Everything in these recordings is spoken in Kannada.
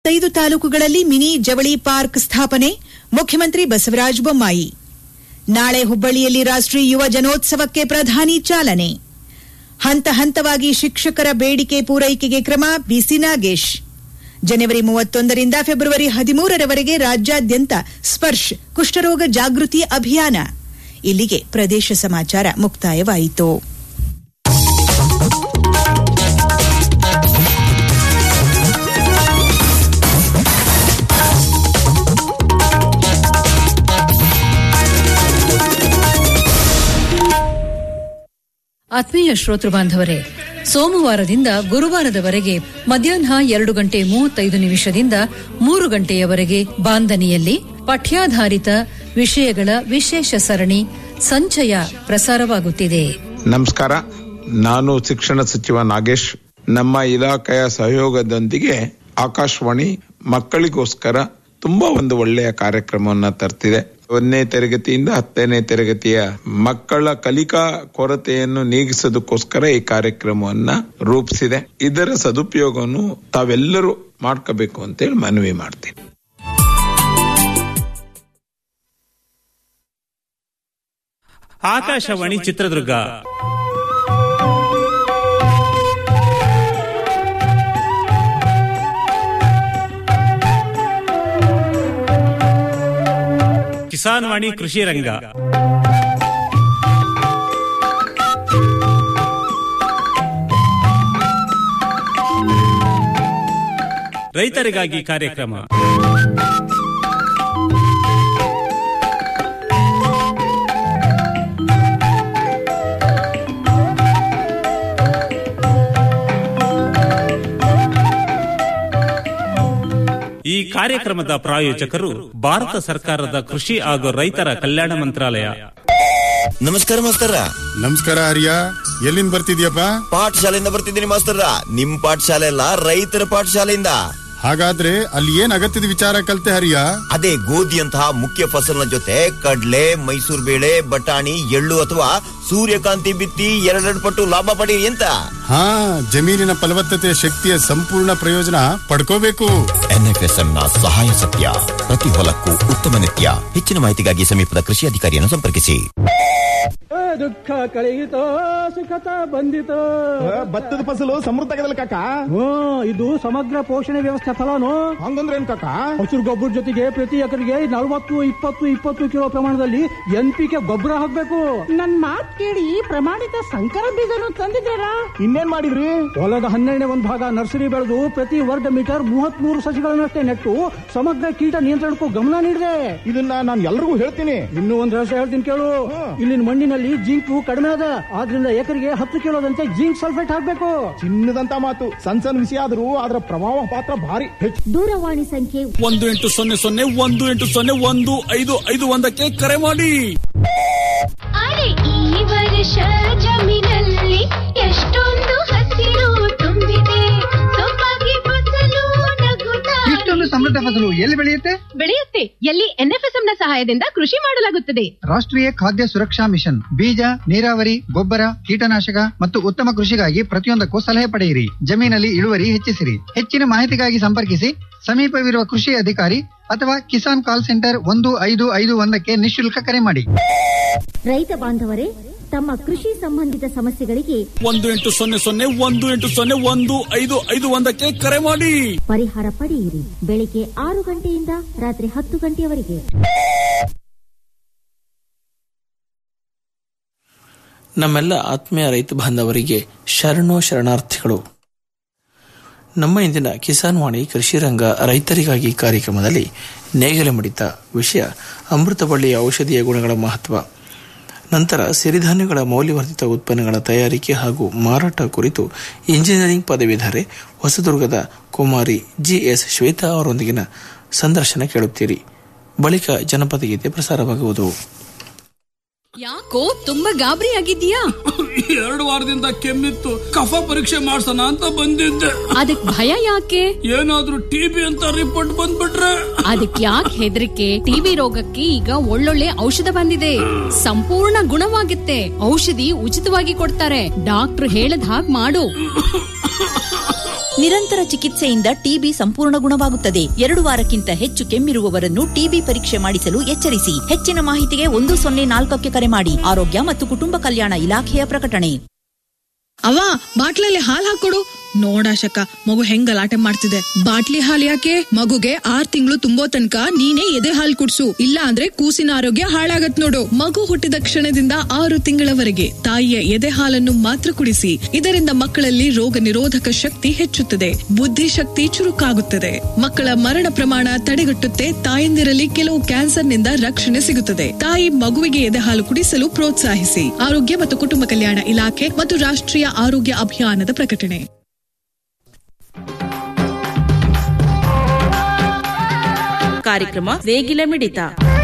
ಐದು ತಾಲೂಕುಗಳಲ್ಲಿ ಮಿನಿ ಜವಳಿ ಪಾರ್ಕ್ ಸ್ಥಾಪನೆ ಮುಖ್ಯಮಂತ್ರಿ ಬಸವರಾಜ ಬೊಮ್ಮಾಯಿ ನಾಳೆ ಹುಬ್ಬಳ್ಳಿಯಲ್ಲಿ ರಾಷ್ಟ್ರೀಯ ಯುವ ಜನೋತ್ಸವಕ್ಕೆ ಪ್ರಧಾನಿ ಚಾಲನೆ ಹಂತ ಹಂತವಾಗಿ ಶಿಕ್ಷಕರ ಬೇಡಿಕೆ ಪೂರೈಕೆಗೆ ಕ್ರಮ ಬಿಸಿ ನಾಗೇಶ್ ಜನವರಿ ಮೂವತ್ತೊಂದರಿಂದ ಫೆಬ್ರವರಿ ಹದಿಮೂರರವರೆಗೆ ರಾಜ್ಯಾದ್ಯಂತ ಸ್ಪರ್ಶ್ ಕುಷ್ಠರೋಗ ಜಾಗೃತಿ ಅಭಿಯಾನ ಇಲ್ಲಿಗೆ ಪ್ರದೇಶ ಸಮಾಚಾರ ಮುಕ್ತಾಯವಾಯಿತು ಆತ್ಮೀಯ ಶ್ರೋತೃ ಬಾಂಧವರೇ ಸೋಮವಾರದಿಂದ ಗುರುವಾರದವರೆಗೆ ಮಧ್ಯಾಹ್ನ ಎರಡು ಗಂಟೆ ಮೂವತ್ತೈದು ನಿಮಿಷದಿಂದ ಮೂರು ಗಂಟೆಯವರೆಗೆ ಬಾಂದನಿಯಲ್ಲಿ ಪಠ್ಯಾಧಾರಿತ ವಿಷಯಗಳ ವಿಶೇಷ ಸರಣಿ ಸಂಚಯ ಪ್ರಸಾರವಾಗುತ್ತಿದೆ ನಮಸ್ಕಾರ ನಾನು ಶಿಕ್ಷಣ ಸಚಿವ ನಾಗೇಶ್ ನಮ್ಮ ಇಲಾಖೆಯ ಸಹಯೋಗದೊಂದಿಗೆ ಆಕಾಶವಾಣಿ ಮಕ್ಕಳಿಗೋಸ್ಕರ ತುಂಬಾ ಒಂದು ಒಳ್ಳೆಯ ಕಾರ್ಯಕ್ರಮವನ್ನ ತರ್ತಿದೆ ಒಂದನೇ ತರಗತಿಯಿಂದ ಹತ್ತನೇ ತರಗತಿಯ ಮಕ್ಕಳ ಕಲಿಕಾ ಕೊರತೆಯನ್ನು ನೀಗಿಸೋದಕ್ಕೋಸ್ಕರ ಈ ಕಾರ್ಯಕ್ರಮವನ್ನ ರೂಪಿಸಿದೆ ಇದರ ಸದುಪಯೋಗವನ್ನು ತಾವೆಲ್ಲರೂ ಮಾಡ್ಕೋಬೇಕು ಅಂತೇಳಿ ಮನವಿ ಮಾಡ್ತೀನಿ ಆಕಾಶವಾಣಿ ಚಿತ್ರದುರ್ಗ ಕಿಸಾನ್ ವಾಣಿ ಕೃಷಿ ರಂಗ ರೈತರಿಗಾಗಿ ಕಾರ್ಯಕ್ರಮ ಈ ಕಾರ್ಯಕ್ರಮದ ಪ್ರಾಯೋಜಕರು ಭಾರತ ಸರ್ಕಾರದ ಕೃಷಿ ಹಾಗೂ ರೈತರ ಕಲ್ಯಾಣ ಮಂತ್ರಾಲಯ ನಮಸ್ಕಾರ ಮಾಸ್ತರ ನಮಸ್ಕಾರ ಹರಿಯ ಎಲ್ಲಿಂದ ಬರ್ತಿದ್ಯಪ್ಪ ಪಾಠಶಾಲೆಯಿಂದ ಬರ್ತಿದ್ದೀನಿ ಮಾಸ್ತರ ನಿಮ್ ಪಾಠಶಾಲೆ ಅಲ್ಲ ರೈತರ ಪಾಠಶಾಲೆಯಿಂದ ಹಾಗಾದ್ರೆ ಅಲ್ಲಿ ಏನ್ ಅಗತ್ಯದ ವಿಚಾರ ಕಲ್ತೆ ಹರಿಯ ಅದೇ ಗೋಧಿಯಂತಹ ಮುಖ್ಯ ಫಸಲಿನ ಜೊತೆ ಕಡ್ಲೆ ಮೈಸೂರು ಬೇಳೆ ಬಟಾಣಿ ಎಳ್ಳು ಅಥವಾ ಸೂರ್ಯಕಾಂತಿ ಬಿತ್ತಿ ಎರಡೆರಡು ಪಟ್ಟು ಲಾಭ ಪಡೀರಿ ಅಂತ ಹಾ ಜಮೀನಿನ ಫಲವತ್ತತೆ ಶಕ್ತಿಯ ಸಂಪೂರ್ಣ ಪ್ರಯೋಜನ ಪಡ್ಕೋಬೇಕು ಎನ್ಎಫ್ಎಸ್ಎಂ ನ ಸಹಾಯ ಸತ್ಯ ಪ್ರತಿ ಹೊಲಕ್ಕೂ ಉತ್ತಮ ನಿತ್ಯ ಹೆಚ್ಚಿನ ಮಾಹಿತಿಗಾಗಿ ಸಮೀಪದ ಕೃಷಿ ಅಧಿಕಾರಿಯನ್ನು ಸಂಪರ್ಕಿಸಿ ದುಃಖ ಕಳೆಯಿತೋ ಸುಖತ ಬಂದಿತೋ ಭತ್ತದ ಫಸಲು ಸಮೃದ್ಧ ಕಾಕ ಹ್ಞೂ ಇದು ಸಮಗ್ರ ಪೋಷಣೆ ವ್ಯವಸ್ಥೆ ಫಲನು ಹಂಗಂದ್ರೆ ಏನ್ ಕಾಕ ಹಸಿರು ಗೊಬ್ಬರ ಜೊತೆಗೆ ಪ್ರತಿ ಎಕರೆಗೆ ನಲವತ್ತು ಇಪ್ಪತ್ತು ಇಪ್ಪತ್ತು ಕಿಲೋ ಪ್ರಮಾಣದಲ್ಲಿ ಎನ್ ಪಿ ಕೆ ಗೊಬ್ಬರ ಹಾಕ್ಬೇಕು ನನ್ ಮಾತ್ ಕೇಳಿ ಪ್ರಮಾಣಿತ ಸಂಕರ ಬೀಜನು ತಂದಿದ್ದಾರಾ ಇನ್ನೇನ್ ಮಾಡಿದ್ರಿ ಹೊಲದ ಹನ್ನೆರಡನೇ ಒಂದು ಭಾಗ ನರ್ಸರಿ ಬೆಳೆದು ಪ್ರತಿ ವರ್ಗ ಮೀಟರ್ ಮೂವತ್ತ್ ಮೂರು ಸಸಿಗಳನ್ನಷ್ಟೇ ನೆಟ್ಟು ಸಮಗ್ರ ಕೀಟ ನಿಯಂತ್ರಣಕ್ಕೂ ಗಮನ ನೀಡಿದೆ ಇದನ್ನ ನಾನು ಎಲ್ರಿಗೂ ಹೇಳ್ತೀನಿ ಇನ್ನೂ ಒಂದು ರಹಸ್ಯ ಹೇಳ್ತೀನಿ ಕೇಳು ಇಲ್ಲಿನ ಮಣ್ಣಿನಲ್ಲಿ ಜಿಂಕು ಕಡಿಮೆ ಅದ ಆದ್ರಿಂದ ಎಕರೆಗೆ ಹತ್ತು ಕಿಲೋದಂತೆ ಜಿಂಕ್ ಸಲ್ಫೇಟ್ ಹಾಕ್ಬೇಕು ಚಿನ್ನದಂತ ಮಾತು ಸಣ್ಣ ಸಣ್ಣ ವಿಷಯ ಆದ್ರೂ ಅದರ ಪ್ರಭಾವ ಪಾತ್ರ ಭಾರಿ ಹೆಚ್ಚು ದೂರವಾಣಿ ಸಂಖ್ಯೆ ಒಂದು ಎಂಟು ಸೊನ್ನೆ ಸೊನ್ನೆ ಒಂದು ಎಂಟು ಸೊನ್ನೆ ಒಂದು ಐದು ಐದು ಒಂದಕ್ಕೆ ಕರೆ ಮಾಡಿ ಅರೆ ಈ ವರ್ಷ ಜಮೀನಲ್ಲಿ ಎಷ್ಟೊಂದು ಹಸಿರು ತುಂಬಿದೆ ಸೊಬಗೆ ಫಸಲು ನಗುತ್ತಾ ಇಷ್ಟೊಂದು ಸಮೃದ್ಧ ಫಸಲು ಎಲ್ಲಿ ಬೆಳೆಯುತ್ತೆ ಬೆಳೆಯುತ್ತೆ ಎಲ್ಲಿ ಎನ್ಎಫ್ಎಸ್ಎಂ ನ ಸಹಾಯದಿಂದ ಕೃಷಿ ಮಾಡಲಾಗುತ್ತದೆ ರಾಷ್ಟ್ರೀಯ ಖಾದ್ಯ ಸುರಕ್ಷಾ ಮಿಷನ್ ಬೀಜ ನೀರಾವರಿ ಗೊಬ್ಬರ ಕೀಟನಾಶಕ ಮತ್ತು ಉತ್ತಮ ಕೃಷಿಗಾಗಿ ಪ್ರತಿಯೊಂದಕ್ಕೂ ಸಲಹೆ ಪಡೆಯಿರಿ ಜಮೀನಲ್ಲಿ ಇಳುವರಿ ಹೆಚ್ಚಿಸಿರಿ ಹೆಚ್ಚಿನ ಮಾಹಿತಿಗಾಗಿ ಸಂಪರ್ಕಿಸಿ ಸಮೀಪವಿರುವ ಕೃಷಿ ಅಧಿಕಾರಿ ಅಥವಾ ಕಿಸಾನ್ ಕಾಲ್ ಸೆಂಟರ್ ಒಂದು ಐದು ಐದು ಒಂದಕ್ಕೆ ನಿಶುಲ್ಕ ಕರೆ ಮಾಡಿ ರೈತ ಬಾಂಧವರೇ ತಮ್ಮ ಕೃಷಿ ಸಂಬಂಧಿತ ಸಮಸ್ಯೆಗಳಿಗೆ ಒಂದು ಎಂಟು ಸೊನ್ನೆ ಸೊನ್ನೆ ಒಂದು ಎಂಟು ಸೊನ್ನೆ ಒಂದು ಐದು ಐದು ಒಂದಕ್ಕೆ ಕರೆ ಮಾಡಿ ಪರಿಹಾರ ಪಡೆಯಿರಿ ಬೆಳಿಗ್ಗೆ ಆರು ಗಂಟೆಯಿಂದ ರಾತ್ರಿ ಹತ್ತು ಗಂಟೆಯವರೆಗೆ ನಮ್ಮೆಲ್ಲ ಆತ್ಮೀಯ ರೈತ ಬಾಂಧವರಿಗೆ ಶರಣು ಶರಣಾರ್ಥಿಗಳು ನಮ್ಮ ಇಂದಿನ ಕಿಸಾನ್ ವಾಣಿ ಕೃಷಿ ರಂಗ ರೈತರಿಗಾಗಿ ಕಾರ್ಯಕ್ರಮದಲ್ಲಿ ನೇಗಿಲ ಮಿಡಿತ ವಿಷಯ ಅಮೃತಬಳ್ಳಿಯ ಔಷಧೀಯ ಗುಣಗಳ ಮಹತ್ವ ನಂತರ ಸಿರಿಧಾನ್ಯಗಳ ಮೌಲ್ಯವರ್ಧಿತ ಉತ್ಪನ್ನಗಳ ತಯಾರಿಕೆ ಹಾಗೂ ಮಾರಾಟ ಕುರಿತು ಇಂಜಿನಿಯರಿಂಗ್ ಪದವೀಧರೆ ಹೊಸದುರ್ಗದ ಕುಮಾರಿ ಜಿಎಸ್ ಶ್ವೇತಾ ಅವರೊಂದಿಗಿನ ಸಂದರ್ಶನ ಕೇಳುತ್ತೀರಿ ಬಳಿಕ ಜನಪದ ಗೀತೆ ಪ್ರಸಾರವಾಗುವುದು ಯಾಕೋ ತುಂಬಾ ಗಾಬರಿ ಆಗಿದ್ಯಾ ಎರಡು ವಾರದಿಂದ ಕೆಮ್ಮಿತ್ತು ಕಫ ಪರೀಕ್ಷೆ ಮಾಡ್ಸೋಣ ಅಂತ ಬಂದಿದ್ದೆ ಅದಕ್ ಭಯ ಯಾಕೆ ಏನಾದ್ರೂ ಟಿಬಿ ಅಂತ ರಿಪೋರ್ಟ್ ಬಂದ್ಬಿಟ್ರೆ ಅದಕ್ ಯಾಕೆ ಹೆದರಿಕೆ ಟಿವಿ ರೋಗಕ್ಕೆ ಈಗ ಒಳ್ಳೊಳ್ಳೆ ಔಷಧ ಬಂದಿದೆ ಸಂಪೂರ್ಣ ಗುಣವಾಗುತ್ತೆ ಔಷಧಿ ಉಚಿತವಾಗಿ ಕೊಡ್ತಾರೆ ಡಾಕ್ಟರ್ ಹೇಳದ್ ಹಾಗ್ ಮಾಡು ನಿರಂತರ ಚಿಕಿತ್ಸೆಯಿಂದ ಟಿಬಿ ಸಂಪೂರ್ಣ ಗುಣವಾಗುತ್ತದೆ ಎರಡು ವಾರಕ್ಕಿಂತ ಹೆಚ್ಚು ಕೆಮ್ಮಿರುವವರನ್ನು ಟಿಬಿ ಪರೀಕ್ಷೆ ಮಾಡಿಸಲು ಎಚ್ಚರಿಸಿ ಹೆಚ್ಚಿನ ಮಾಹಿತಿಗೆ ಒಂದು ಸೊನ್ನೆ ನಾಲ್ಕಕ್ಕೆ ಕರೆ ಮಾಡಿ ಆರೋಗ್ಯ ಮತ್ತು ಕುಟುಂಬ ಕಲ್ಯಾಣ ಇಲಾಖೆಯ ಪ್ರಕಟಣೆ ಅವ ಬಾಟ್ಲಲ್ಲಿ ಹಾಲ್ ಹಾಕೊಡು ನೋಡಾಶಕ ಮಗು ಹೆಂಗ್ ಗಲಾಟೆ ಮಾಡ್ತಿದೆ ಬಾಟ್ಲಿ ಹಾಲ್ ಯಾಕೆ ಮಗುಗೆ ಆರ್ ತಿಂಗಳು ತುಂಬೋ ತನಕ ನೀನೇ ಎದೆ ಹಾಲ್ ಕುಡ್ಸು ಇಲ್ಲ ಅಂದ್ರೆ ಕೂಸಿನ ಆರೋಗ್ಯ ಹಾಳಾಗತ್ ನೋಡು ಮಗು ಹುಟ್ಟಿದ ಕ್ಷಣದಿಂದ ಆರು ತಿಂಗಳವರೆಗೆ ತಾಯಿಯ ಎದೆ ಹಾಲನ್ನು ಮಾತ್ರ ಕುಡಿಸಿ ಇದರಿಂದ ಮಕ್ಕಳಲ್ಲಿ ರೋಗ ನಿರೋಧಕ ಶಕ್ತಿ ಹೆಚ್ಚುತ್ತದೆ ಬುದ್ಧಿಶಕ್ತಿ ಚುರುಕಾಗುತ್ತದೆ ಮಕ್ಕಳ ಮರಣ ಪ್ರಮಾಣ ತಡೆಗಟ್ಟುತ್ತೆ ತಾಯಂದಿರಲ್ಲಿ ಕೆಲವು ಕ್ಯಾನ್ಸರ್ನಿಂದ ರಕ್ಷಣೆ ಸಿಗುತ್ತದೆ ತಾಯಿ ಮಗುವಿಗೆ ಎದೆ ಹಾಲು ಕುಡಿಸಲು ಪ್ರೋತ್ಸಾಹಿಸಿ ಆರೋಗ್ಯ ಮತ್ತು ಕುಟುಂಬ ಕಲ್ಯಾಣ ಇಲಾಖೆ ಮತ್ತು ರಾಷ್ಟ್ರೀಯ ಆರೋಗ್ಯ ಅಭಿಯಾನದ ಪ್ರಕಟಣೆ ಕಾರ್ಯಕ್ರಮ ನೇಗಿಲ ಮಿಡಿತ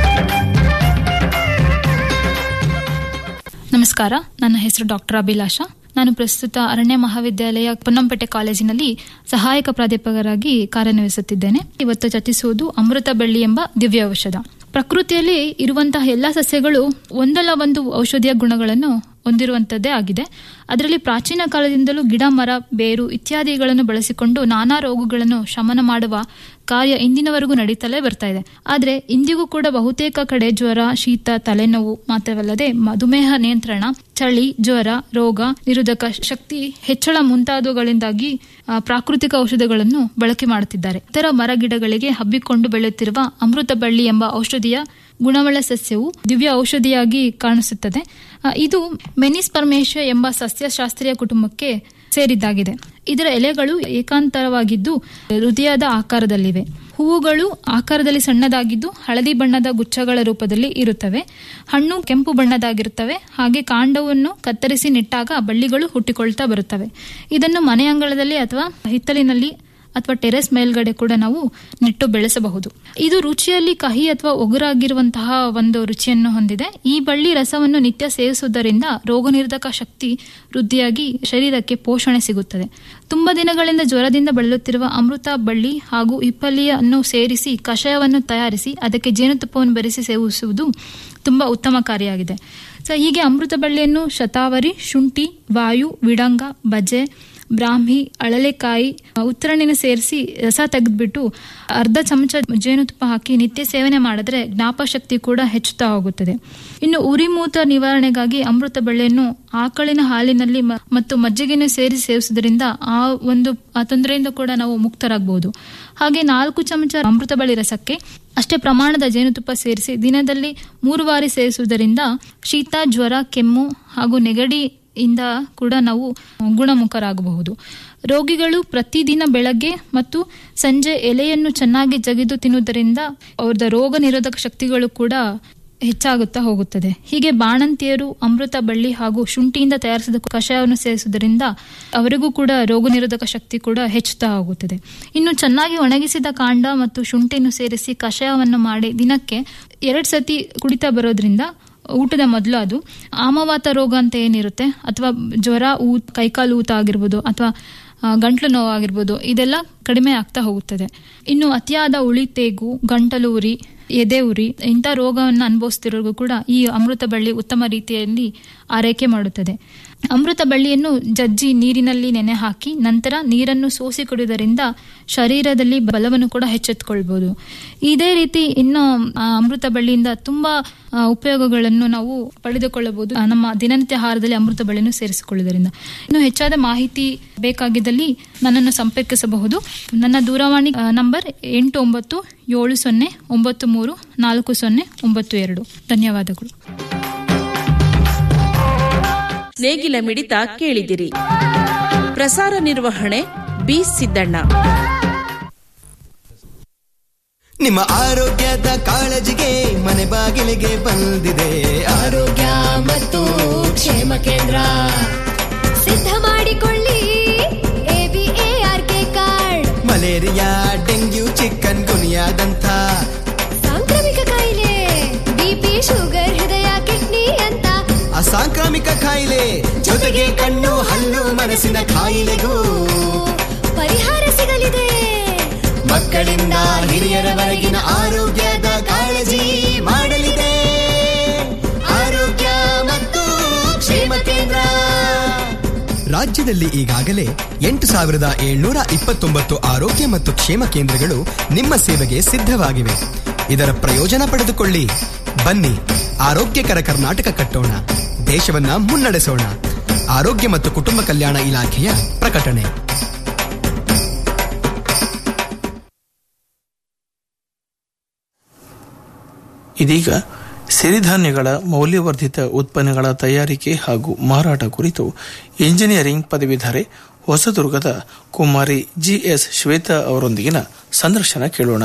ನಮಸ್ಕಾರ ನನ್ನ ಹೆಸರು ಡಾಕ್ಟರ್ ಅಭಿಲಾಷ ನಾನು ಪ್ರಸ್ತುತ ಅರಣ್ಯ ಮಹಾವಿದ್ಯಾಲಯ ಪೊನ್ನಂಪೇಟೆ ಕಾಲೇಜಿನಲ್ಲಿ ಸಹಾಯಕ ಪ್ರಾಧ್ಯಾಪಕರಾಗಿ ಕಾರ್ಯನಿರ್ವಹಿಸುತ್ತಿದ್ದೇನೆ ಇವತ್ತು ಚರ್ಚಿಸುವುದು ಅಮೃತ ಬಳ್ಳಿ ಎಂಬ ದಿವ್ಯ ಔಷಧ ಪ್ರಕೃತಿಯಲ್ಲಿ ಇರುವಂತಹ ಎಲ್ಲಾ ಸಸ್ಯಗಳು ಒಂದಲ್ಲ ಒಂದು ಔಷಧೀಯ ಗುಣಗಳನ್ನು ಹೊಂದಿರುವಂತದ್ದೇ ಆಗಿದೆ ಅದರಲ್ಲಿ ಪ್ರಾಚೀನ ಕಾಲದಿಂದಲೂ ಗಿಡ ಮರ ಬೇರು ಇತ್ಯಾದಿಗಳನ್ನು ಬಳಸಿಕೊಂಡು ನಾನಾ ರೋಗಗಳನ್ನು ಶಮನ ಮಾಡುವ ಕಾರ್ಯ ಇಂದಿನವರೆಗೂ ನಡೀತಲೇ ಬರ್ತಾ ಇದೆ ಆದರೆ ಇಂದಿಗೂ ಕೂಡ ಬಹುತೇಕ ಕಡೆ ಜ್ವರ ಶೀತ ತಲೆನೋವು ಮಾತ್ರವಲ್ಲದೆ ಮಧುಮೇಹ ನಿಯಂತ್ರಣ ಚಳಿ ಜ್ವರ ರೋಗ ನಿರೋಧಕ ಶಕ್ತಿ ಹೆಚ್ಚಳ ಮುಂತಾದವುಗಳಿಂದಾಗಿ ಆ, ಪ್ರಾಕೃತಿಕ ಔಷಧಗಳನ್ನು ಬಳಕೆ ಮಾಡುತ್ತಿದ್ದಾರೆ ಇತರ ಮರ ಗಿಡಗಳಿಗೆ ಹಬ್ಬಿಕೊಂಡು ಬೆಳೆಯುತ್ತಿರುವ ಅಮೃತ ಬಳ್ಳಿ ಎಂಬ ಔಷಧಿಯ ಗುಣವುಳ್ಳ ಸಸ್ಯವು ದಿವ್ಯ ಔಷಧಿಯಾಗಿ ಕಾಣಿಸುತ್ತದೆ ಆ, ಇದು ಮೆನಿಸ್ಪರ್ಮೇಶ ಎಂಬ ಸಸ್ಯಶಾಸ್ತ್ರೀಯ ಕುಟುಂಬಕ್ಕೆ ಸೇರಿದ್ದಾಗಿದೆ ಇದರ ಎಲೆಗಳು ಏಕಾಂತರವಾಗಿದ್ದು ಹೃದಯದ ಆಕಾರದಲ್ಲಿವೆ ಹೂವುಗಳು ಆಕಾರದಲ್ಲಿ ಸಣ್ಣದಾಗಿದ್ದು ಹಳದಿ ಬಣ್ಣದ ಗುಚ್ಛಗಳ ರೂಪದಲ್ಲಿ ಇರುತ್ತವೆ ಹಣ್ಣು ಕೆಂಪು ಬಣ್ಣದಾಗಿರುತ್ತವೆ ಹಾಗೆ ಕಾಂಡವನ್ನು ಕತ್ತರಿಸಿ ನೆಟ್ಟಾಗ ಬಳ್ಳಿಗಳು ಹುಟ್ಟಿಕೊಳ್ತಾ ಬರುತ್ತವೆ ಇದನ್ನು ಮನೆ ಅಂಗಳದಲ್ಲಿ ಅಥವಾ ಹಿತ್ತಲಿನಲ್ಲಿ ಅಥವಾ ಟೆರೆಸ್ ಮೇಲ್ಗಡೆ ಕೂಡ ನಾವು ನೆಟ್ಟು ಬೆಳೆಸಬಹುದು ಇದು ರುಚಿಯಲ್ಲಿ ಕಹಿ ಅಥವಾ ಒಗರಾಗಿರುವಂತಹ ಒಂದು ರುಚಿಯನ್ನು ಹೊಂದಿದೆ ಈ ಬಳ್ಳಿ ರಸವನ್ನು ನಿತ್ಯ ಸೇವಿಸುವುದರಿಂದ ರೋಗ ನಿರೋಧಕ ಶಕ್ತಿ ವೃದ್ಧಿಯಾಗಿ ಶರೀರಕ್ಕೆ ಪೋಷಣೆ ಸಿಗುತ್ತದೆ ತುಂಬಾ ದಿನಗಳಿಂದ ಜ್ವರದಿಂದ ಬಳಲುತ್ತಿರುವ ಅಮೃತ ಬಳ್ಳಿ ಹಾಗೂ ಹಿಪ್ಪಲಿಯನ್ನು ಸೇರಿಸಿ ಕಷಾಯವನ್ನು ತಯಾರಿಸಿ ಅದಕ್ಕೆ ಜೇನುತುಪ್ಪವನ್ನು ಬೆರೆಸಿ ಸೇವಿಸುವುದು ತುಂಬಾ ಉತ್ತಮಕಾರಿಯಾಗಿದೆ ಸೊ ಹೀಗೆ ಅಮೃತ ಬಳ್ಳಿಯನ್ನು ಶತಾವರಿ ಶುಂಠಿ ವಾಯು ವಿಡಂಗ ಬಜೆ ಬ್ರಾಹ್ಮಿ ಅಳಲೆಕಾಯಿ ಉತ್ತರಣಿನ ಸೇರಿಸಿ ರಸ ತೆಗೆದ್ಬಿಟ್ಟು ಅರ್ಧ ಚಮಚ ಜೇನುತುಪ್ಪ ಹಾಕಿ ನಿತ್ಯ ಸೇವನೆ ಮಾಡಿದ್ರೆ ಜ್ಞಾಪಶಕ್ತಿ ಕೂಡ ಹೆಚ್ಚುತ್ತಾ ಹೋಗುತ್ತದೆ ಇನ್ನು ಉರಿಮೂತ ನಿವಾರಣೆಗಾಗಿ ಅಮೃತ ಬಳ್ಳಿಯನ್ನು ಆಕಳಿನ ಹಾಲಿನಲ್ಲಿ ಮ- ಮತ್ತು ಮಜ್ಜಿಗೆಯನ್ನು ಸೇರಿಸಿ ಸೇವಿಸುವುದರಿಂದ ಆ ಒಂದು ಆ ತೊಂದರೆಯಿಂದ ಕೂಡ ನಾವು ಮುಕ್ತರಾಗಬಹುದು ಹಾಗೆ ನಾಲ್ಕು ಚಮಚ ಅಮೃತ ಬಳ್ಳಿ ರಸಕ್ಕೆ ಅಷ್ಟೇ ಪ್ರಮಾಣದ ಜೇನುತುಪ್ಪ ಸೇರಿಸಿ ದಿನದಲ್ಲಿ ಮೂರು ಬಾರಿ ಸೇವಿಸುವುದರಿಂದ ಶೀತ ಜ್ವರ ಕೆಮ್ಮು ಹಾಗೂ ನೆಗಡಿ ಇಂದ ಕೂಡ ನಾವು ಗುಣಮುಖರಾಗಬಹುದು ರೋಗಿಗಳು ಪ್ರತಿದಿನ ಬೆಳಗ್ಗೆ ಮತ್ತು ಸಂಜೆ ಎಲೆಯನ್ನು ಚೆನ್ನಾಗಿ ಜಗಿದು ತಿನ್ನುವುದರಿಂದ ಅವರದ ರೋಗ ನಿರೋಧಕ ಶಕ್ತಿಗಳು ಕೂಡ ಹೆಚ್ಚಾಗುತ್ತಾ ಹೋಗುತ್ತದೆ ಹೀಗೆ ಬಾಣಂತಿಯರು ಅಮೃತ ಬಳ್ಳಿ ಹಾಗೂ ಶುಂಠಿಯಿಂದ ತಯಾರಿಸಿದ ಕಷಾಯವನ್ನು ಸೇವಿಸುವುದರಿಂದ ಅವರಿಗೂ ಕೂಡ ರೋಗ ನಿರೋಧಕ ಶಕ್ತಿ ಕೂಡ ಹೆಚ್ಚುತ್ತಾ ಹೋಗುತ್ತದೆ ಇನ್ನು ಚೆನ್ನಾಗಿ ಒಣಗಿಸಿದ ಕಾಂಡ ಮತ್ತು ಶುಂಠಿಯನ್ನು ಸೇರಿಸಿ ಕಷಾಯವನ್ನು ಮಾಡಿ ದಿನಕ್ಕೆ ಎರಡು ಸತಿ ಕುಡಿತಾ ಬರೋದ್ರಿಂದ ಊಟದ ಮೊದಲು ಅದು ಆಮವಾತ ರೋಗ ಅಂತ ಏನಿರುತ್ತೆ ಅಥವಾ ಜ್ವರ ಊತ್ ಕೈಕಾಲು ಊತ ಆಗಿರ್ಬೋದು ಅಥವಾ ಆ, ಗಂಟ್ಲು ನೋವಾಗಿರ್ಬೋದು ಇದೆಲ್ಲ ಕಡಿಮೆ ಆಗ್ತಾ ಹೋಗುತ್ತದೆ ಇನ್ನು ಅತಿಯಾದ ಉಳಿ ತೇಗು ಗಂಟಲು ಉರಿ ಎದೆ ಉರಿ ಇಂಥ ರೋಗವನ್ನು ಅನುಭವಿಸ್ತಿರೋರ್ಗೂ ಕೂಡ ಈ ಅಮೃತ ಬಳ್ಳಿ ಉತ್ತಮ ರೀತಿಯಲ್ಲಿ ಆರೈಕೆ ಮಾಡುತ್ತದೆ ಅಮೃತ ಬಳ್ಳಿಯನ್ನು ಜಜ್ಜಿ ನೀರಿನಲ್ಲಿ ನೆನೆ ಹಾಕಿ ನಂತರ ನೀರನ್ನು ಸೋಸಿ ಕುಡಿಯುವುದರಿಂದ ಶರೀರದಲ್ಲಿ ಬಲವನ್ನು ಕೂಡ ಹೆಚ್ಚೆತ್ಕೊಳ್ಬಹುದು ಇದೇ ರೀತಿ ಇನ್ನು ಆ, ಅಮೃತ ಬಳ್ಳಿಯಿಂದ ತುಂಬಾ ಆ, ಉಪಯೋಗಗಳನ್ನು ನಾವು ಪಡೆದುಕೊಳ್ಳಬಹುದು ಆ, ನಮ್ಮ ದಿನನಿತ್ಯ ಆಹಾರದಲ್ಲಿ ಅಮೃತ ಬಳ್ಳಿಯನ್ನು ಸೇರಿಸಿಕೊಳ್ಳುವುದರಿಂದ ಇನ್ನು ಹೆಚ್ಚಾದ ಮಾಹಿತಿ ಬೇಕಾಗಿದ್ದಲ್ಲಿ ನನ್ನನ್ನು ಸಂಪರ್ಕಿಸಬಹುದು ನನ್ನ ದೂರವಾಣಿ ಆ, ನಂಬರ್ ಎಂಟು ಒಂಬತ್ತು ಏಳು ಸೊನ್ನೆ ಒಂಬತ್ತು ಮೂರು ನಾಲ್ಕು ಸೊನ್ನೆ ಒಂಬತ್ತು ಎರಡು ಧನ್ಯವಾದಗಳು ನೇಗಿಲ ಮಿಡಿತ ಕೇಳಿದಿರಿ ಪ್ರಸಾರ ನಿರ್ವಹಣೆ ಬಿ ಸಿದ್ದಣ್ಣ ನಿಮ್ಮ ಆರೋಗ್ಯದ ಕಾಳಜಿಗೆ ಮನೆ ಬಾಗಿಲಿಗೆ ಬಂದಿದೆ ಆರೋಗ್ಯ ಮತ್ತು ಕ್ಷೇಮ ಕೇಂದ್ರ ಸಿದ್ಧ ಮಾಡಿಕೊಳ್ಳಿ ಎಬಿಎಆರ್ಕೆ ಕಾರ್ಡ್ ಮಲೇರಿಯಾ ಡೆಂಗ್ಯೂ ಚಿಕನ್ ಗುನಿಯಾದಂಥ ಸಾಂಕ್ರಾಮಿಕ ಕಾಯಿಲೆ ಬಿಪಿ ಶುಗರ್ ಹೃದಯ ಕಿಡ್ನಿ ಅಂತ ಅಸಾಂಕ್ರಾಮಿಕ ಕಾಯಿಲೆ ಜೊತೆಗೆ ಕಣ್ಣು ಹಲ್ಲು ಮನಸ್ಸಿನ ಕಾಯಿಲೆಗೂ ಪರಿಹಾರ ಸಿಗಲಿದೆ ಮಕ್ಕಳಿಂದ ಹಿರಿಯರವರೆಗಿನ ಆರೋಗ್ಯದ ಕಾಳಜಿ ಮಾಡಲಿದೆ ಆರೋಗ್ಯ ಮತ್ತು ಕ್ಷೇಮ ಕೇಂದ್ರ ರಾಜ್ಯದಲ್ಲಿ ಈಗಾಗಲೇ ಎಂಟು ಸಾವಿರದ ಏಳ್ನೂರ ಇಪ್ಪತ್ತೊಂಬತ್ತು ಆರೋಗ್ಯ ಮತ್ತು ಕ್ಷೇಮ ಕೇಂದ್ರಗಳು ನಿಮ್ಮ ಸೇವೆಗೆ ಸಿದ್ಧವಾಗಿವೆ ಇದರ ಪ್ರಯೋಜನ ಪಡೆದುಕೊಳ್ಳಿ ಬನ್ನಿ ಆರೋಗ್ಯಕರ ಕರ್ನಾಟಕ ಕಟ್ಟೋಣ ದೇಶವನ್ನ ಮುನ್ನಡೆಸೋಣ ಆರೋಗ್ಯ ಮತ್ತು ಕುಟುಂಬ ಕಲ್ಯಾಣ ಇಲಾಖೆಯ ಪ್ರಕಟಣೆ ಇದೀಗ ಸಿರಿಧಾನ್ಯಗಳ ಮೌಲ್ಯವರ್ಧಿತ ಉತ್ಪನ್ನಗಳ ತಯಾರಿಕೆ ಹಾಗೂ ಮಾರಾಟ ಕುರಿತು ಇಂಜಿನಿಯರಿಂಗ್ ಪದವೀಧರೆ ಹೊಸದುರ್ಗದ ಕುಮಾರಿ ಜಿಎಸ್ ಶ್ವೇತಾ ಅವರೊಂದಿಗಿನ ಸಂದರ್ಶನ ಕೇಳೋಣ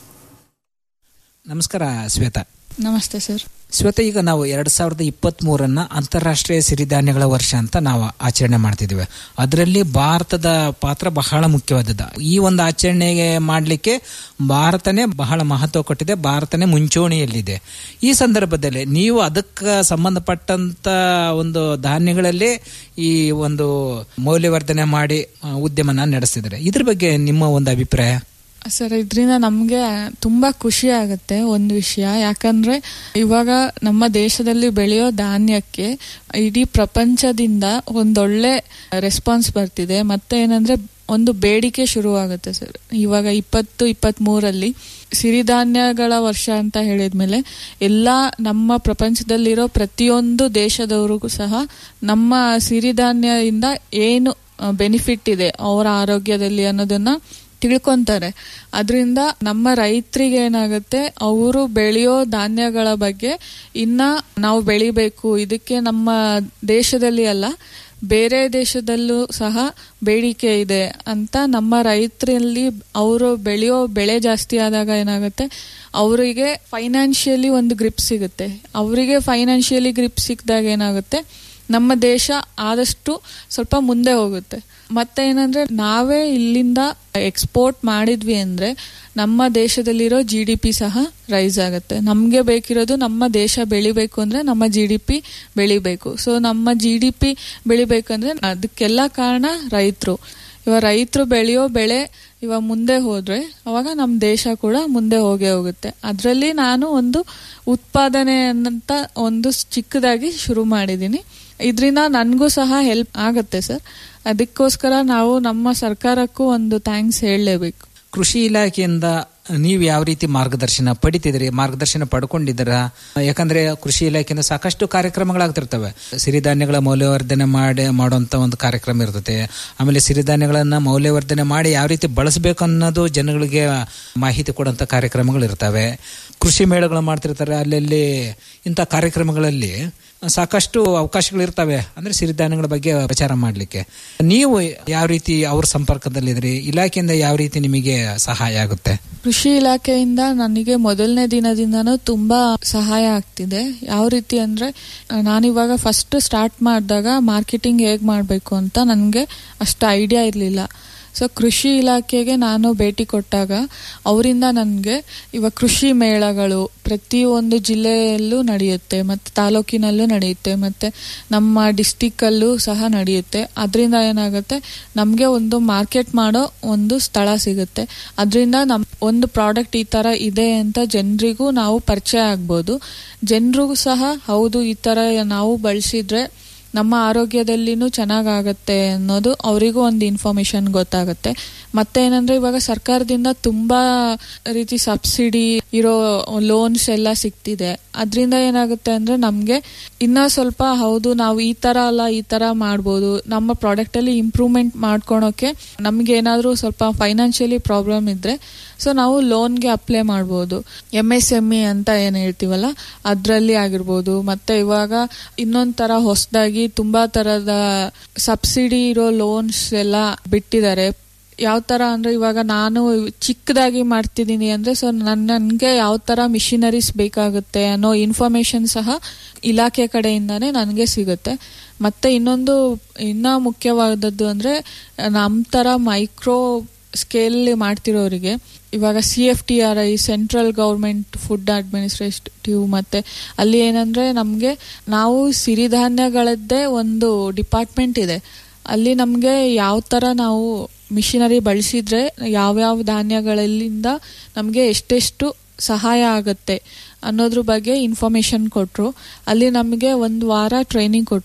ನಮಸ್ಕಾರ ಶ್ವೇತಾ ನಮಸ್ತೆ ಸರ್ ಶ್ವೇತಾ ಈಗ ನಾವು ಎರಡ್ ಸಾವಿರದ ಇಪ್ಪತ್ತ್ ಮೂರನ್ನ ಅಂತಾರಾಷ್ಟ್ರೀಯ ಸಿರಿಧಾನ್ಯಗಳ ವರ್ಷ ಅಂತ ನಾವು ಆಚರಣೆ ಮಾಡ್ತಿದ್ದೀವಿ ಅದರಲ್ಲಿ ಭಾರತದ ಪಾತ್ರ ಬಹಳ ಮುಖ್ಯವಾದದ್ದು ಈ ಒಂದು ಆಚರಣೆಗೆ ಮಾಡಲಿಕ್ಕೆ ಭಾರತನೇ ಬಹಳ ಮಹತ್ವ ಕೊಟ್ಟಿದೆ ಭಾರತನೇ ಮುಂಚೂಣಿಯಲ್ಲಿದೆ ಈ ಸಂದರ್ಭದಲ್ಲಿ ನೀವು ಅದಕ್ಕೆ ಸಂಬಂಧಪಟ್ಟಂತ ಒಂದು ಧಾನ್ಯಗಳಲ್ಲಿ ಈ ಒಂದು ಮೌಲ್ಯವರ್ಧನೆ ಮಾಡಿ ಆ, ಉದ್ಯಮನ ನಡೆಸ್ತಿದ್ದಾರೆ ಇದ್ರ ಬಗ್ಗೆ ನಿಮ್ಮ ಒಂದು ಅಭಿಪ್ರಾಯ ಸರ್ ಇದರಿಂದ ನಮಗೆ ತುಂಬಾ ಖುಷಿ ಆಗುತ್ತೆ ಒಂದು ವಿಷಯ ಯಾಕಂದ್ರೆ ಇವಾಗ ನಮ್ಮ ದೇಶದಲ್ಲಿ ಬೆಳೆಯೋ ಧಾನ್ಯಕ್ಕೆ ಇಡೀ ಪ್ರಪಂಚದಿಂದ ಒಂದೊಳ್ಳೆ ರೆಸ್ಪಾನ್ಸ್ ಬರ್ತಿದೆ ಮತ್ತೆ ಏನಂದ್ರೆ ಒಂದು ಬೇಡಿಕೆ ಶುರುವಾಗುತ್ತೆ ಸರ್ ಇವಾಗ ಇಪ್ಪತ್ತು ಇಪ್ಪತ್ತ್ ಮೂರಲ್ಲಿ ಸಿರಿಧಾನ್ಯಗಳ ವರ್ಷ ಅಂತ ಹೇಳಿದ್ಮೇಲೆ ಎಲ್ಲ ನಮ್ಮ ಪ್ರಪಂಚದಲ್ಲಿರೋ ಪ್ರತಿಯೊಂದು ದೇಶದವರಿಗೂ ಸಹ ನಮ್ಮ ಸಿರಿಧಾನ್ಯದಿಂದ ಏನು ಬೆನಿಫಿಟ್ ಇದೆ ಅವರ ಆರೋಗ್ಯದಲ್ಲಿ ಅನ್ನೋದನ್ನ ತಿಳ್ಕೊಂತಾರೆ ಅದರಿಂದ ನಮ್ಮ ರೈತರಿಗೆ ಏನಾಗುತ್ತೆ ಅವರು ಬೆಳೆಯೋ ಧಾನ್ಯಗಳ ಬಗ್ಗೆ ಇನ್ನ ನಾವು ಬೆಳಿಬೇಕು ಇದಕ್ಕೆ ನಮ್ಮ ದೇಶದಲ್ಲಿ ಅಲ್ಲ ಬೇರೆ ದೇಶದಲ್ಲೂ ಸಹ ಬೇಡಿಕೆ ಇದೆ ಅಂತ ನಮ್ಮ ರೈತರಲ್ಲಿ ಅವರು ಬೆಳೆಯೋ ಬೆಳೆ ಜಾಸ್ತಿ ಆದಾಗ ಏನಾಗುತ್ತೆ ಅವರಿಗೆ ಫೈನಾನ್ಷಿಯಲಿ ಒಂದು ಗ್ರಿಪ್ ಸಿಗುತ್ತೆ ಅವರಿಗೆ ಫೈನಾನ್ಷಿಯಲಿ ಗ್ರಿಪ್ ಸಿಕ್ಕಿದಾಗ ಏನಾಗುತ್ತೆ ನಮ್ಮ ದೇಶ ಆದಷ್ಟು ಸ್ವಲ್ಪ ಮುಂದೆ ಹೋಗುತ್ತೆ ಮತ್ತೆ ಏನಂದ್ರೆ ನಾವೇ ಇಲ್ಲಿಂದ ಎಕ್ಸ್ಪೋರ್ಟ್ ಮಾಡಿದ್ವಿ ಅಂದ್ರೆ ನಮ್ಮ ದೇಶದಲ್ಲಿರೋ ಜಿ ಡಿ ಪಿ ಸಹ ರೈಸ್ ಆಗುತ್ತೆ ನಮಗೆ ಬೇಕಿರೋದು ನಮ್ಮ ದೇಶ ಬೆಳಿಬೇಕು ಅಂದ್ರೆ ನಮ್ಮ ಜಿ ಡಿ ಪಿ ಬೆಳಿಬೇಕು ಸೊ ನಮ್ಮ ಜಿ ಡಿ ಪಿ ಬೆಳಿಬೇಕಂದ್ರೆ ಅದಕ್ಕೆಲ್ಲ ಕಾರಣ ರೈತರು ಇವಾಗ ರೈತರು ಬೆಳೆಯೋ ಬೆಳೆ ಇವಾಗ ಮುಂದೆ ಹೋದ್ರೆ ಅವಾಗ ನಮ್ಮ ದೇಶ ಕೂಡ ಮುಂದೆ ಹೋಗೇ ಹೋಗುತ್ತೆ ಅದರಲ್ಲಿ ನಾನು ಒಂದು ಉತ್ಪಾದನೆ ಅಂತ ಒಂದು ಚಿಕ್ಕದಾಗಿ ಶುರು ಮಾಡಿದ್ದೀನಿ ಇದರಿಂದ ನನಗೂ ಸಹ ಹೆಲ್ಪ್ ಆಗತ್ತೆ ಸರ್ ಅದಕ್ಕೋಸ್ಕರ ನಾವು ನಮ್ಮ ಸರ್ಕಾರಕ್ಕೂ ಒಂದು ಥ್ಯಾಂಕ್ಸ್ ಹೇಳಲೇಬೇಕು ಕೃಷಿ ಇಲಾಖೆಯಿಂದ ನೀವು ಯಾವ ರೀತಿ ಮಾರ್ಗದರ್ಶನ ಪಡಿತಿದ್ರಿ ಮಾರ್ಗದರ್ಶನ ಪಡ್ಕೊಂಡಿದ್ದೀರ ಯಾಕಂದ್ರೆ ಕೃಷಿ ಇಲಾಖೆಯಿಂದ ಸಾಕಷ್ಟು ಕಾರ್ಯಕ್ರಮಗಳಾಗ್ತಿರ್ತವೆ ಸಿರಿಧಾನ್ಯಗಳ ಮೌಲ್ಯವರ್ಧನೆ ಮಾಡಿ ಮಾಡುವಂತ ಒಂದು ಕಾರ್ಯಕ್ರಮ ಇರ್ತದೆ ಆಮೇಲೆ ಸಿರಿಧಾನ್ಯಗಳನ್ನ ಮೌಲ್ಯವರ್ಧನೆ ಮಾಡಿ ಯಾವ ರೀತಿ ಬಳಸಬೇಕು ಅನ್ನೋದು ಜನಗಳಿಗೆ ಮಾಹಿತಿ ಕೊಡುವಂತ ಕಾರ್ಯಕ್ರಮಗಳು ಇರ್ತವೆ ಕೃಷಿ ಮೇಳಗಳು ಮಾಡ್ತಿರ್ತಾರೆ ಅಲ್ಲಲ್ಲಿ ಇಂಥ ಕಾರ್ಯಕ್ರಮಗಳಲ್ಲಿ ಸಾಕಷ್ಟು ಅವಕಾಶಗಳು ಇರ್ತವೆ ಅಂದ್ರೆ ಸಿರಿಧಾನ್ಯಗಳ ಬಗ್ಗೆ ಪ್ರಚಾರ ಮಾಡಲಿಕ್ಕೆ ನೀವು ಯಾವ ರೀತಿ ಅವ್ರ ಸಂಪರ್ಕದಲ್ಲಿದ್ರಿ ಇಲಾಖೆಯಿಂದ ಯಾವ ರೀತಿ ನಿಮಗೆ ಸಹಾಯ ಆಗುತ್ತೆ ಕೃಷಿ ಇಲಾಖೆಯಿಂದ ನನಗೆ ಮೊದಲನೇ ದಿನದಿಂದನೂ ತುಂಬಾ ಸಹಾಯ ಆಗ್ತಿದೆ ಯಾವ ರೀತಿ ಅಂದ್ರೆ ನಾನಿವಾಗ ಫಸ್ಟ್ ಸ್ಟಾರ್ಟ್ ಮಾಡಿದಾಗ ಮಾರ್ಕೆಟಿಂಗ್ ಹೇಗ್ ಮಾಡಬೇಕು ಅಂತ ನನಗೆ ಅಷ್ಟು ಐಡಿಯಾ ಇರಲಿಲ್ಲ ಸೊ ಕೃಷಿ ಇಲಾಖೆಗೆ ನಾನು ಭೇಟಿ ಕೊಟ್ಟಾಗ ಅವರಿಂದ ನನಗೆ ಇವಾಗ ಕೃಷಿ ಮೇಳಗಳು ಪ್ರತಿಯೊಂದು ಜಿಲ್ಲೆಯಲ್ಲೂ ನಡೆಯುತ್ತೆ ಮತ್ತು ತಾಲೂಕಿನಲ್ಲೂ ನಡೆಯುತ್ತೆ ಮತ್ತು ನಮ್ಮ ಡಿಸ್ಟಿಕ್ಕಲ್ಲೂ ಸಹ ನಡೆಯುತ್ತೆ ಅದರಿಂದ ಏನಾಗುತ್ತೆ ನಮಗೆ ಒಂದು ಮಾರ್ಕೆಟ್ ಮಾಡೋ ಒಂದು ಸ್ಥಳ ಸಿಗುತ್ತೆ ಅದರಿಂದ ನಮ್ ಒಂದು ಪ್ರಾಡಕ್ಟ್ ಈ ಥರ ಇದೆ ಅಂತ ಜನರಿಗೂ ನಾವು ಪರಿಚಯ ಆಗ್ಬೋದು ಜನರಿಗೂ ಸಹ ಹೌದು ಈ ಥರ ನಾವು ಬಳಸಿದ್ರೆ ನಮ್ಮ ಆರೋಗ್ಯದಲ್ಲಿನೂ ಚೆನ್ನಾಗಾಗತ್ತೆ ಅನ್ನೋದು ಅವರಿಗೂ ಒಂದು ಇನ್ಫಾರ್ಮೇಶನ್ ಗೊತ್ತಾಗುತ್ತೆ ಮತ್ತೆ ಏನಂದ್ರೆ ಇವಾಗ ಸರ್ಕಾರದಿಂದ ತುಂಬಾ ರೀತಿ ಸಬ್ಸಿಡಿ ಇರೋ ಲೋನ್ಸ್ ಎಲ್ಲ ಸಿಗ್ತಿದೆ ಅದರಿಂದ ಏನಾಗುತ್ತೆ ಅಂದ್ರೆ ನಮ್ಗೆ ಇನ್ನ ಸ್ವಲ್ಪ ಹೌದು ನಾವು ಈ ತರ ಅಲ್ಲ ಈ ತರ ಮಾಡ್ಬೋದು ನಮ್ಮ ಪ್ರಾಡಕ್ಟ್ ಅಲ್ಲಿ ಇಂಪ್ರೂವ್ಮೆಂಟ್ ಮಾಡ್ಕೊಳಕ್ಕೆ ನಮ್ಗೆ ಏನಾದ್ರೂ ಸ್ವಲ್ಪ ಫೈನಾನ್ಷಿಯಲಿ ಪ್ರಾಬ್ಲಮ್ ಇದ್ರೆ ಸೊ ನಾವು ಲೋನ್ಗೆ ಅಪ್ಲೈ ಮಾಡ್ಬೋದು ಎಮ್ ಎಸ್ ಎಮ್ ಇ ಅಂತ ಏನ್ ಹೇಳ್ತೀವಲ್ಲ ಅದ್ರಲ್ಲಿ ಆಗಿರ್ಬೋದು ಮತ್ತೆ ಇವಾಗ ಇನ್ನೊಂದ್ ತರ ಹೊಸದಾಗಿ ತುಂಬಾ ತರದ ಸಬ್ಸಿಡಿ ಇರೋ ಲೋನ್ಸ್ ಎಲ್ಲ ಬಿಟ್ಟಿದ್ದಾರೆ ಯಾವ ತರ ಅಂದ್ರೆ ಇವಾಗ ನಾನು ಚಿಕ್ಕದಾಗಿ ಮಾಡ್ತಿದ್ದೀನಿ ಅಂದ್ರೆ ಸೊ ನನ್ ನನ್ಗೆ ಯಾವ ತರ ಮಿಷಿನರೀಸ್ ಬೇಕಾಗುತ್ತೆ ಅನ್ನೋ ಇನ್ಫಾರ್ಮೇಶನ್ ಸಹ ಇಲಾಖೆ ಕಡೆಯಿಂದಾನೇ ನನಗೆ ಸಿಗುತ್ತೆ ಮತ್ತೆ ಇನ್ನೊಂದು ಇನ್ನ ಮುಖ್ಯವಾದದ್ದು ಅಂದ್ರೆ ನಮ್ ತರ ಮೈಕ್ರೋ ಸ್ಕೇಲ್ ಮಾಡ್ತಿರೋರಿಗೆ ಇವಾಗ C F T R I central government food administrative ಮತ್ತೆ ಅಲ್ಲಿ ಏನಂದ್ರೆ ನಮಗೆ ನಾವು ಸಿರಿಧಾನ್ಯಗಳದ್ದೇ ಒಂದು ಡಿಪಾರ್ಟ್ಮೆಂಟ್ ಇದೆ ಅಲ್ಲಿ ನಮಗೆ ಯಾವ ಥರ ನಾವು ಮಿಷಿನರಿ ಬಳಸಿದ್ರೆ ಯಾವ್ಯಾವ ಧಾನ್ಯಗಳಿಂದ ನಮಗೆ ಎಷ್ಟೆಷ್ಟು ಸಹಾಯ ಆಗುತ್ತೆ ಅನ್ನೋದ್ರ ಬಗ್ಗೆ ಇನ್ಫಾರ್ಮೇಶನ್ ಕೊಟ್ಟರು ಅಲ್ಲಿ ನಮಗೆ ಒಂದು ವಾರ ಟ್ರೈನಿಂಗ್ ಕೊಟ್ಟರು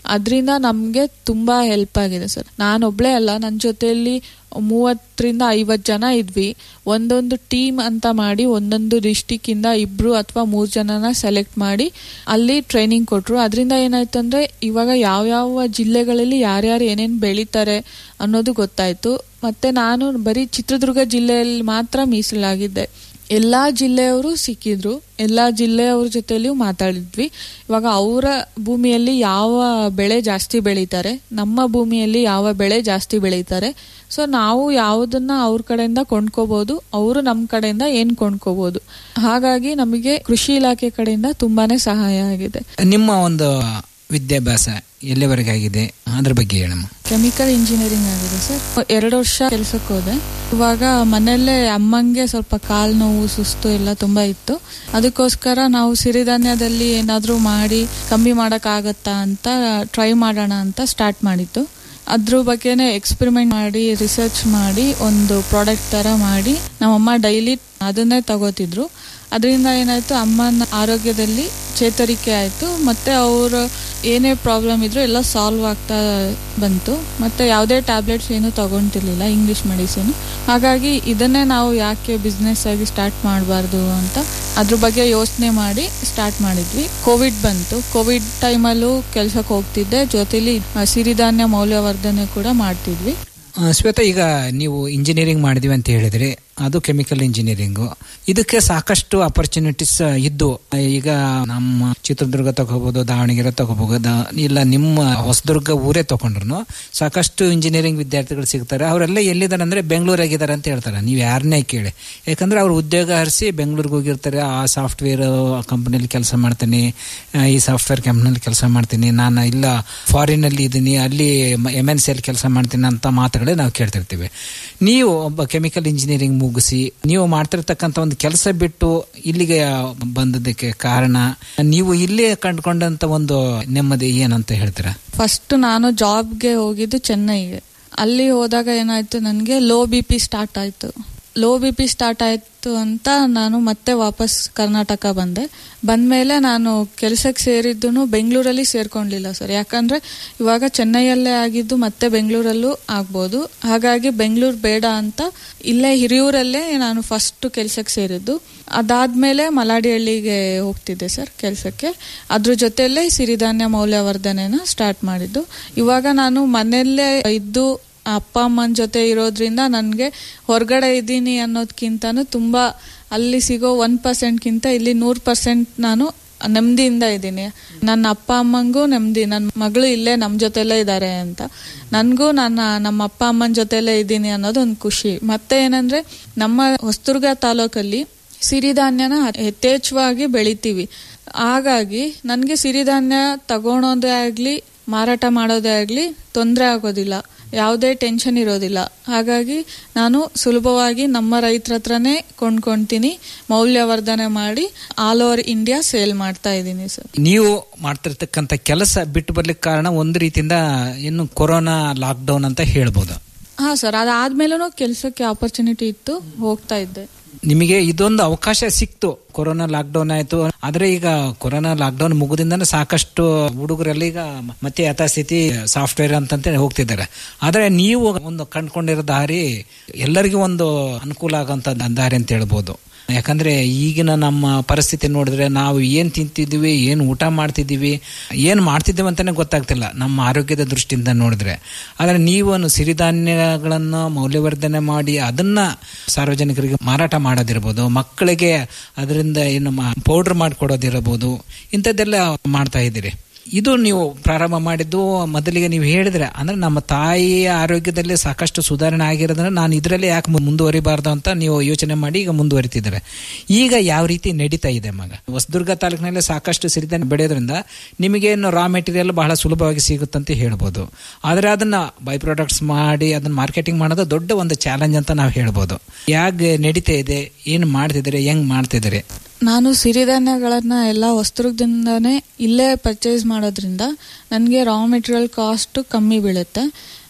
ಅದರಿಂದ ನಮಗೆ ತುಂಬಾ ಹೆಲ್ಪ್ ಆಗಿದೆ ಸರ್ ನಾನೊಬ್ಳೇ ಅಲ್ಲ ನನ್ನ ಜೊತೆಯಲ್ಲಿ ಮೂವತ್ತರಿಂದ ಐವತ್ತು ಜನ ಇದ್ವಿ ಒಂದೊಂದು ಟೀಮ್ ಅಂತ ಮಾಡಿ ಒಂದೊಂದು ಡಿಸ್ಟಿಕ್ ಇಂದ ಇಬ್ರು ಅಥವಾ ಮೂರು ಜನನ ಸೆಲೆಕ್ಟ್ ಮಾಡಿ ಅಲ್ಲಿ ಟ್ರೈನಿಂಗ್ ಕೊಟ್ರು ಅದರಿಂದ ಏನಾಯ್ತು ಅಂದ್ರೆ ಇವಾಗ ಯಾವ್ಯಾವ ಜಿಲ್ಲೆಗಳಲ್ಲಿ ಯಾರ್ಯಾರು ಏನೇನು ಬೆಳೀತಾರೆ ಅನ್ನೋದು ಗೊತ್ತಾಯ್ತು ಮತ್ತೆ ನಾನು ಬರೀ ಚಿತ್ರದುರ್ಗ ಜಿಲ್ಲೆಯಲ್ಲಿ ಮಾತ್ರ ಮೀಸಲಾಗಿದ್ದೆ ಎಲ್ಲಾ ಜಿಲ್ಲೆಯವರು ಸಿಕ್ಕಿದ್ರು ಎಲ್ಲಾ ಜಿಲ್ಲೆಯವ್ರ ಜೊತೆಲಿಯೂ ಮಾತಾಡಿದ್ವಿ ಇವಾಗ ಅವರ ಭೂಮಿಯಲ್ಲಿ ಯಾವ ಬೆಳೆ ಜಾಸ್ತಿ ಬೆಳೀತಾರೆ ನಮ್ಮ ಭೂಮಿಯಲ್ಲಿ ಯಾವ ಬೆಳೆ ಜಾಸ್ತಿ ಬೆಳೀತಾರೆ ಸೊ ನಾವು ಯಾವುದನ್ನ ಅವ್ರ ಕಡೆಯಿಂದ ಕೊಂಡ್ಕೋಬಹುದು ಅವರು ನಮ್ಮ ಕಡೆಯಿಂದ ಏನ್ ಕೊಂಡ್ಕೋಬಹುದು ಹಾಗಾಗಿ ನಮಗೆ ಕೃಷಿ ಇಲಾಖೆ ಕಡೆಯಿಂದ ತುಂಬಾನೇ ಸಹಾಯ ಆಗಿದೆ ನಿಮ್ಮ ಒಂದು ವಿದ್ಯಾಭ್ಯಾಸ ಎಲ್ಲಿವರೆಗೆ ಆಗಿದೆ ಅದ್ರ ಬಗ್ಗೆ ಹೇಳಮ್ಮ ಕೆಮಿಕಲ್ ಇಂಜಿನಿಯರಿಂಗ್ ಆಗಿದೆ ಸರ್ ಎರಡು ವರ್ಷ ಕೆಲ್ಸಕ್ಕೆ ಹೋದೆ ಇವಾಗ ಮನೆಯಲ್ಲೇ ಅಮ್ಮಂಗೆ ಸ್ವಲ್ಪ ಕಾಲ್ ನೋವು ಸುಸ್ತು ಎಲ್ಲ ತುಂಬಾ ಇತ್ತು ಅದಕ್ಕೋಸ್ಕರ ನಾವು ಸಿರಿಧಾನ್ಯದಲ್ಲಿ ಏನಾದ್ರೂ ಮಾಡಿ ಕಮ್ಮಿ ಆಗತ್ತಾ ಅಂತ ಟ್ರೈ ಮಾಡೋಣ ಅಂತ ಸ್ಟಾರ್ಟ್ ಮಾಡಿದ್ದು ಅದ್ರ ಬಗ್ಗೆನೇ ಎಕ್ಸ್ಪೆರಿಮೆಂಟ್ ಮಾಡಿ ರಿಸರ್ಚ್ ಮಾಡಿ ಒಂದು ಪ್ರಾಡಕ್ಟ್ ತರ ಮಾಡಿ ನಮ್ಮಮ್ಮ ಡೈಲಿ ಅದನ್ನೇ ತಗೋತಿದ್ರು ಅದರಿಂದ ಏನಾಯ್ತು ಅಮ್ಮನ ಆರೋಗ್ಯದಲ್ಲಿ ಚೇತರಿಕೆ ಆಯ್ತು ಮತ್ತೆ ಅವರು ಏನೇ ಪ್ರಾಬ್ಲಮ್ ಇದ್ರು ಎಲ್ಲ ಸಾಲ್ವ್ ಆಗ್ತಾ ಬಂತು ಮತ್ತೆ ಯಾವುದೇ ಟ್ಯಾಬ್ಲೆಟ್ಸ್ ಏನು ತಗೊಂತಿರ್ಲಿಲ್ಲ ಇಂಗ್ಲಿಷ್ ಮೆಡಿಸಿನ್ ಹಾಗಾಗಿ ಇದನ್ನೇ ನಾವು ಯಾಕೆ ಬಿಸ್ನೆಸ್ ಆಗಿ ಸ್ಟಾರ್ಟ್ ಮಾಡಬಾರ್ದು ಅಂತ ಅದ್ರ ಬಗ್ಗೆ ಯೋಚನೆ ಮಾಡಿ ಸ್ಟಾರ್ಟ್ ಮಾಡಿದ್ವಿ ಕೋವಿಡ್ ಬಂತು ಕೋವಿಡ್ ಟೈಮಲ್ಲೂ ಕೆಲ್ಸಕ್ಕೆ ಹೋಗ್ತಿದ್ದೆ ಜೊತೆಲಿ ಆ, ಸಿರಿಧಾನ್ಯ ಮೌಲ್ಯವರ್ಧನೆ ಕೂಡ ಮಾಡ್ತಿದ್ವಿ ಆ, ಶ್ವೇತಾ ಈಗ ನೀವು ಇಂಜಿನಿಯರಿಂಗ್ ಮಾಡಿದ್ವಿ ಅಂತ ಹೇಳಿದ್ರಿ ಅದು ಕೆಮಿಕಲ್ ಇಂಜಿನಿಯರಿಂಗು ಇದಕ್ಕೆ ಸಾಕಷ್ಟು ಅಪರ್ಚುನಿಟೀಸ್ ಇದ್ದು ಈಗ ನಮ್ಮ ಚಿತ್ರದುರ್ಗ ತಗೋಬಹುದು ದಾವಣಗೆರೆ ತಗೋಬಹುದು ಇಲ್ಲ ನಿಮ್ಮ ಹೊಸದುರ್ಗ ಊರೇ ತಗೊಂಡ್ರು ಸಾಕಷ್ಟು ಇಂಜಿನಿಯರಿಂಗ್ ವಿದ್ಯಾರ್ಥಿಗಳು ಸಿಗ್ತಾರೆ ಅವರೆಲ್ಲ ಎಲ್ಲಿದ್ದಾರೆ ಅಂದ್ರೆ ಬೆಂಗಳೂರಾಗಿದ್ದಾರೆ ಅಂತ ಹೇಳ್ತಾರೆ ನೀವು ಯಾರನ್ನೇ ಕೇಳಿ ಯಾಕಂದ್ರೆ ಅವ್ರು ಉದ್ಯೋಗ ಹರಿಸಿ ಬೆಂಗಳೂರಿಗೆ ಹೋಗಿರ್ತಾರೆ ಆ ಸಾಫ್ಟ್ವೇರ್ ಕಂಪನಿಯಲ್ಲಿ ಕೆಲಸ ಮಾಡ್ತೀನಿ ಆ, ಈ ಸಾಫ್ಟ್ವೇರ್ ಕಂಪ್ನಿಯಲ್ಲಿ ಕೆಲಸ ಮಾಡ್ತೀನಿ ನಾನು ಇಲ್ಲ ಫಾರಿನ್ ಅಲ್ಲಿ ಇದ್ದೀನಿ ಅಲ್ಲಿ ಎಮ್ ಎನ್ ಸಿ ಅಲ್ಲಿ ಕೆಲಸ ಮಾಡ್ತೀನಿ ಅಂತ ಮಾತುಗಳೇ ನಾವು ಕೇಳ್ತಿರ್ತೀವಿ ನೀವು ಒಬ್ಬ ಕೆಮಿಕಲ್ ಇಂಜಿನಿಯರಿಂಗ್ ಮುಗಿಸಿ ನೀವು ಮಾಡ್ತಿರ್ತಕ್ಕಂಥ ಒಂದು ಕೆಲಸ ಬಿಟ್ಟು ಇಲ್ಲಿಗೆ ಬಂದದಕ್ಕೆ ಕಾರಣ ನೀವು ಇಲ್ಲೇ ಕಂಡುಕೊಂಡಂತ ಒಂದು ನೆಮ್ಮದಿ ಏನಂತ ಹೇಳ್ತೀರಾ ಫಸ್ಟ್ ನಾನು ಜಾಬ್ಗೆ ಹೋಗಿದ್ದು ಚೆನ್ನೈಗೆ ಅಲ್ಲಿ ಹೋದಾಗ ಏನಾಯ್ತು ನನಗೆ ಲೋ ಬಿ ಪಿ ಸ್ಟಾರ್ಟ್ ಆಯ್ತು ಲೋ ಬಿ ಪಿ ಸ್ಟಾರ್ಟ್ ಆಯ್ತು ಅಂತ ನಾನು ಮತ್ತೆ ವಾಪಸ್ ಕರ್ನಾಟಕ ಬಂದೆ ಬಂದ್ಮೇಲೆ ನಾನು ಕೆಲಸಕ್ಕೆ ಸೇರಿದ್ದು ಬೆಂಗಳೂರಲ್ಲಿ ಸೇರ್ಕೊಂಡಿಲ್ಲ ಸರ್ ಯಾಕಂದ್ರೆ ಇವಾಗ ಚೆನ್ನೈಯಲ್ಲೇ ಆಗಿದ್ದು ಮತ್ತೆ ಬೆಂಗಳೂರಲ್ಲೂ ಆಗ್ಬೋದು ಹಾಗಾಗಿ ಬೆಂಗಳೂರು ಬೇಡ ಅಂತ ಇಲ್ಲೇ ಹಿರಿಯೂರಲ್ಲೇ ನಾನು ಫಸ್ಟ್ ಕೆಲಸಕ್ಕೆ ಸೇರಿದ್ದು ಅದಾದ್ಮೇಲೆ ಮಲಾಡಿಹಳ್ಳಿಗೆ ಹೋಗ್ತಿದ್ದೆ ಸರ್ ಕೆಲಸಕ್ಕೆ ಅದ್ರ ಜೊತೆಯಲ್ಲೇ ಸಿರಿಧಾನ್ಯ ಮೌಲ್ಯವರ್ಧನೆನ ಸ್ಟಾರ್ಟ್ ಮಾಡಿದ್ದು ಇವಾಗ ನಾನು ಮನೆಯಲ್ಲೇ ಇದ್ದು ಅಪ್ಪ ಅಮ್ಮನ ಜೊತೆ ಇರೋದ್ರಿಂದ ನನಗೆ ಹೊರಗಡೆ ಇದ್ದೀನಿ ಅನ್ನೋದ್ಕಿಂತನೂ ತುಂಬಾ ಅಲ್ಲಿ ಸಿಗೋ ಒನ್ ಪರ್ಸೆಂಟ್ಗಿಂತ ಇಲ್ಲಿ ನೂರು ಪರ್ಸೆಂಟ್ ನಾನು ನೆಮ್ಮದಿಯಿಂದ ಇದ್ದೀನಿ ನನ್ನ ಅಪ್ಪ ಅಮ್ಮಂಗೂ ನೆಮ್ಮದಿ ನನ್ನ ಮಗಳು ಇಲ್ಲೇ ನಮ್ಮ ಜೊತೆಲೇ ಇದ್ದಾರೆ ಅಂತ ನನಗೂ ನನ್ನ ನಮ್ಮ ಅಪ್ಪ ಅಮ್ಮನ ಜೊತೆಲೇ ಇದ್ದೀನಿ ಅನ್ನೋದು ಒಂದು ಖುಷಿ ಮತ್ತೆ ಏನಂದ್ರೆ ನಮ್ಮ ಹೊಸದುರ್ಗ ತಾಲೂಕಲ್ಲಿ ಸಿರಿಧಾನ್ಯನ ಯಥೇಚ್ಛವಾಗಿ ಬೆಳಿತೀವಿ ಹಾಗಾಗಿ ನನಗೆ ಸಿರಿಧಾನ್ಯ ತಗೊಳೋದೇ ಆಗಲಿ ಮಾರಾಟ ಮಾಡೋದೇ ಆಗಲಿ ತೊಂದರೆ ಆಗೋದಿಲ್ಲ ಯಾವುದೇ ಟೆನ್ಷನ್ ಇರೋದಿಲ್ಲ ಹಾಗಾಗಿ ನಾನು ಸುಲಭವಾಗಿ ನಮ್ಮ ರೈತರ ಹತ್ರನೇ ಕೊಂಡ್ಕೊಂತೀನಿ ಮೌಲ್ಯವರ್ಧನೆ ಮಾಡಿ ಆಲ್ ಓವರ್ ಇಂಡಿಯಾ ಸೇಲ್ ಮಾಡ್ತಾ ಇದ್ದೀನಿ ಸರ್ ನೀವು ಮಾಡ್ತಿರ್ತಕ್ಕಂಥ ಕೆಲಸ ಬಿಟ್ಟು ಬರ್ಲಿಕ್ಕೆ ಕಾರಣ ಒಂದು ರೀತಿಯಿಂದ ಇನ್ನು ಕೊರೋನಾ ಲಾಕ್ಡೌನ್ ಅಂತ ಹೇಳ್ಬೋದು ಹಾ ಸರ್ ಅದಾದ್ಮೇಲೂ ಕೆಲಸಕ್ಕೆ ಆಪರ್ಚುನಿಟಿ ಇತ್ತು ಹೋಗ್ತಾ ಇದ್ದೆ ನಿಮಗೆ ಇದೊಂದು ಅವಕಾಶ ಸಿಕ್ತು ಕೊರೋನಾ ಲಾಕ್ಡೌನ್ ಆಯ್ತು ಆದ್ರೆ ಈಗ ಕೊರೋನಾ ಲಾಕ್ಡೌನ್ ಮುಗುದಿಂದನೇ ಸಾಕಷ್ಟು ಹುಡುಗರಲ್ಲಿ ಈಗ ಮತ್ತೆ ಯಥಾಸ್ಥಿತಿ ಸಾಫ್ಟ್ವೇರ್ ಅಂತಂತ ಹೋಗ್ತಿದ್ದಾರೆ ಆದ್ರೆ ನೀವು ಒಂದು ಕಂಡ್ಕೊಂಡಿರೋ ದಾರಿ ಎಲ್ಲರಿಗೂ ಒಂದು ಅನುಕೂಲ ಆಗೋಂಥ ದಾರಿ ಅಂತ ಹೇಳ್ಬೋದು ಯಾಕಂದ್ರೆ ಈಗಿನ ನಮ್ಮ ಪರಿಸ್ಥಿತಿ ನೋಡಿದ್ರೆ ನಾವು ಏನ್ ತಿಂತಿದ್ದೀವಿ ಏನ್ ಊಟ ಮಾಡ್ತಿದ್ದೀವಿ ಏನ್ ಮಾಡ್ತಿದ್ದೀವಿ ಅಂತಾನೆ ಗೊತ್ತಾಗ್ತಿಲ್ಲ ನಮ್ಮ ಆರೋಗ್ಯದ ದೃಷ್ಟಿಯಿಂದ ನೋಡಿದ್ರೆ ಆದ್ರೆ ನೀವು ಸಿರಿಧಾನ್ಯಗಳನ್ನು ಮೌಲ್ಯವರ್ಧನೆ ಮಾಡಿ ಅದನ್ನ ಸಾರ್ವಜನಿಕರಿಗೆ ಮಾರಾಟ ಮಾಡೋದಿರ್ಬೋದು ಮಕ್ಕಳಿಗೆ ಅದರಿಂದ ಏನು ಪೌಡರ್ ಮಾಡಿಕೊಡೋದಿರಬಹುದು ಇಂಥದ್ದೆಲ್ಲ ಮಾಡ್ತಾ ಇದ್ದೀರಿ ಇದು ನೀವು ಪ್ರಾರಂಭ ಮಾಡಿದ್ದು ಮೊದಲಿಗೆ ನೀವು ಹೇಳಿದ್ರೆ ಅಂದ್ರೆ ನಮ್ಮ ತಾಯಿಯ ಆರೋಗ್ಯದಲ್ಲಿ ಸಾಕಷ್ಟು ಸುಧಾರಣೆ ಆಗಿರೋದ್ರೆ ನಾನು ಇದರಲ್ಲಿ ಯಾಕೆ ಮುಂದುವರಿಬಾರ್ದು ಅಂತ ನೀವು ಯೋಚನೆ ಮಾಡಿ ಈಗ ಮುಂದುವರಿತಿದ್ದಾರೆ ಈಗ ಯಾವ ರೀತಿ ನಡೀತಾ ಇದೆ ಮಗ ಹೊಸದುರ್ಗ ತಾಲೂಕಿನಲ್ಲಿ ಸಾಕಷ್ಟು ಸಿರಿಧಾನ್ಯ ಬೆಳೆಯೋದ್ರಿಂದ ನಿಮಗೇನು ರಾ ಮೆಟೀರಿಯಲ್ ಬಹಳ ಸುಲಭವಾಗಿ ಸಿಗುತ್ತಂತ ಹೇಳ್ಬೋದು ಆದರೆ ಅದನ್ನ ಬೈ ಪ್ರಾಡಕ್ಟ್ಸ್ ಮಾಡಿ ಅದನ್ನ ಮಾರ್ಕೆಟಿಂಗ್ ಮಾಡೋದು ದೊಡ್ಡ ಒಂದು ಚಾಲೆಂಜ್ ಅಂತ ನಾವು ಹೇಳ್ಬೋದು ಯಾಕೆ ನಡೀತಾ ಇದೆ ಏನು ಮಾಡ್ತಿದ್ದಾರೆ ಹೆಂಗ್ ಮಾಡ್ತಿದ್ದಾರೆ ನಾನು ಸಿರಿಧಾನ್ಯಗಳನ್ನ ಎಲ್ಲ ವಸ್ತುದಿಂದಾನೇ ಇಲ್ಲೇ ಪರ್ಚೇಸ್ ಮಾಡೋದ್ರಿಂದ ನನಗೆ ರಾ ಮೆಟೀರಿಯಲ್ ಕಾಸ್ಟ್ ಕಮ್ಮಿ ಬೀಳುತ್ತೆ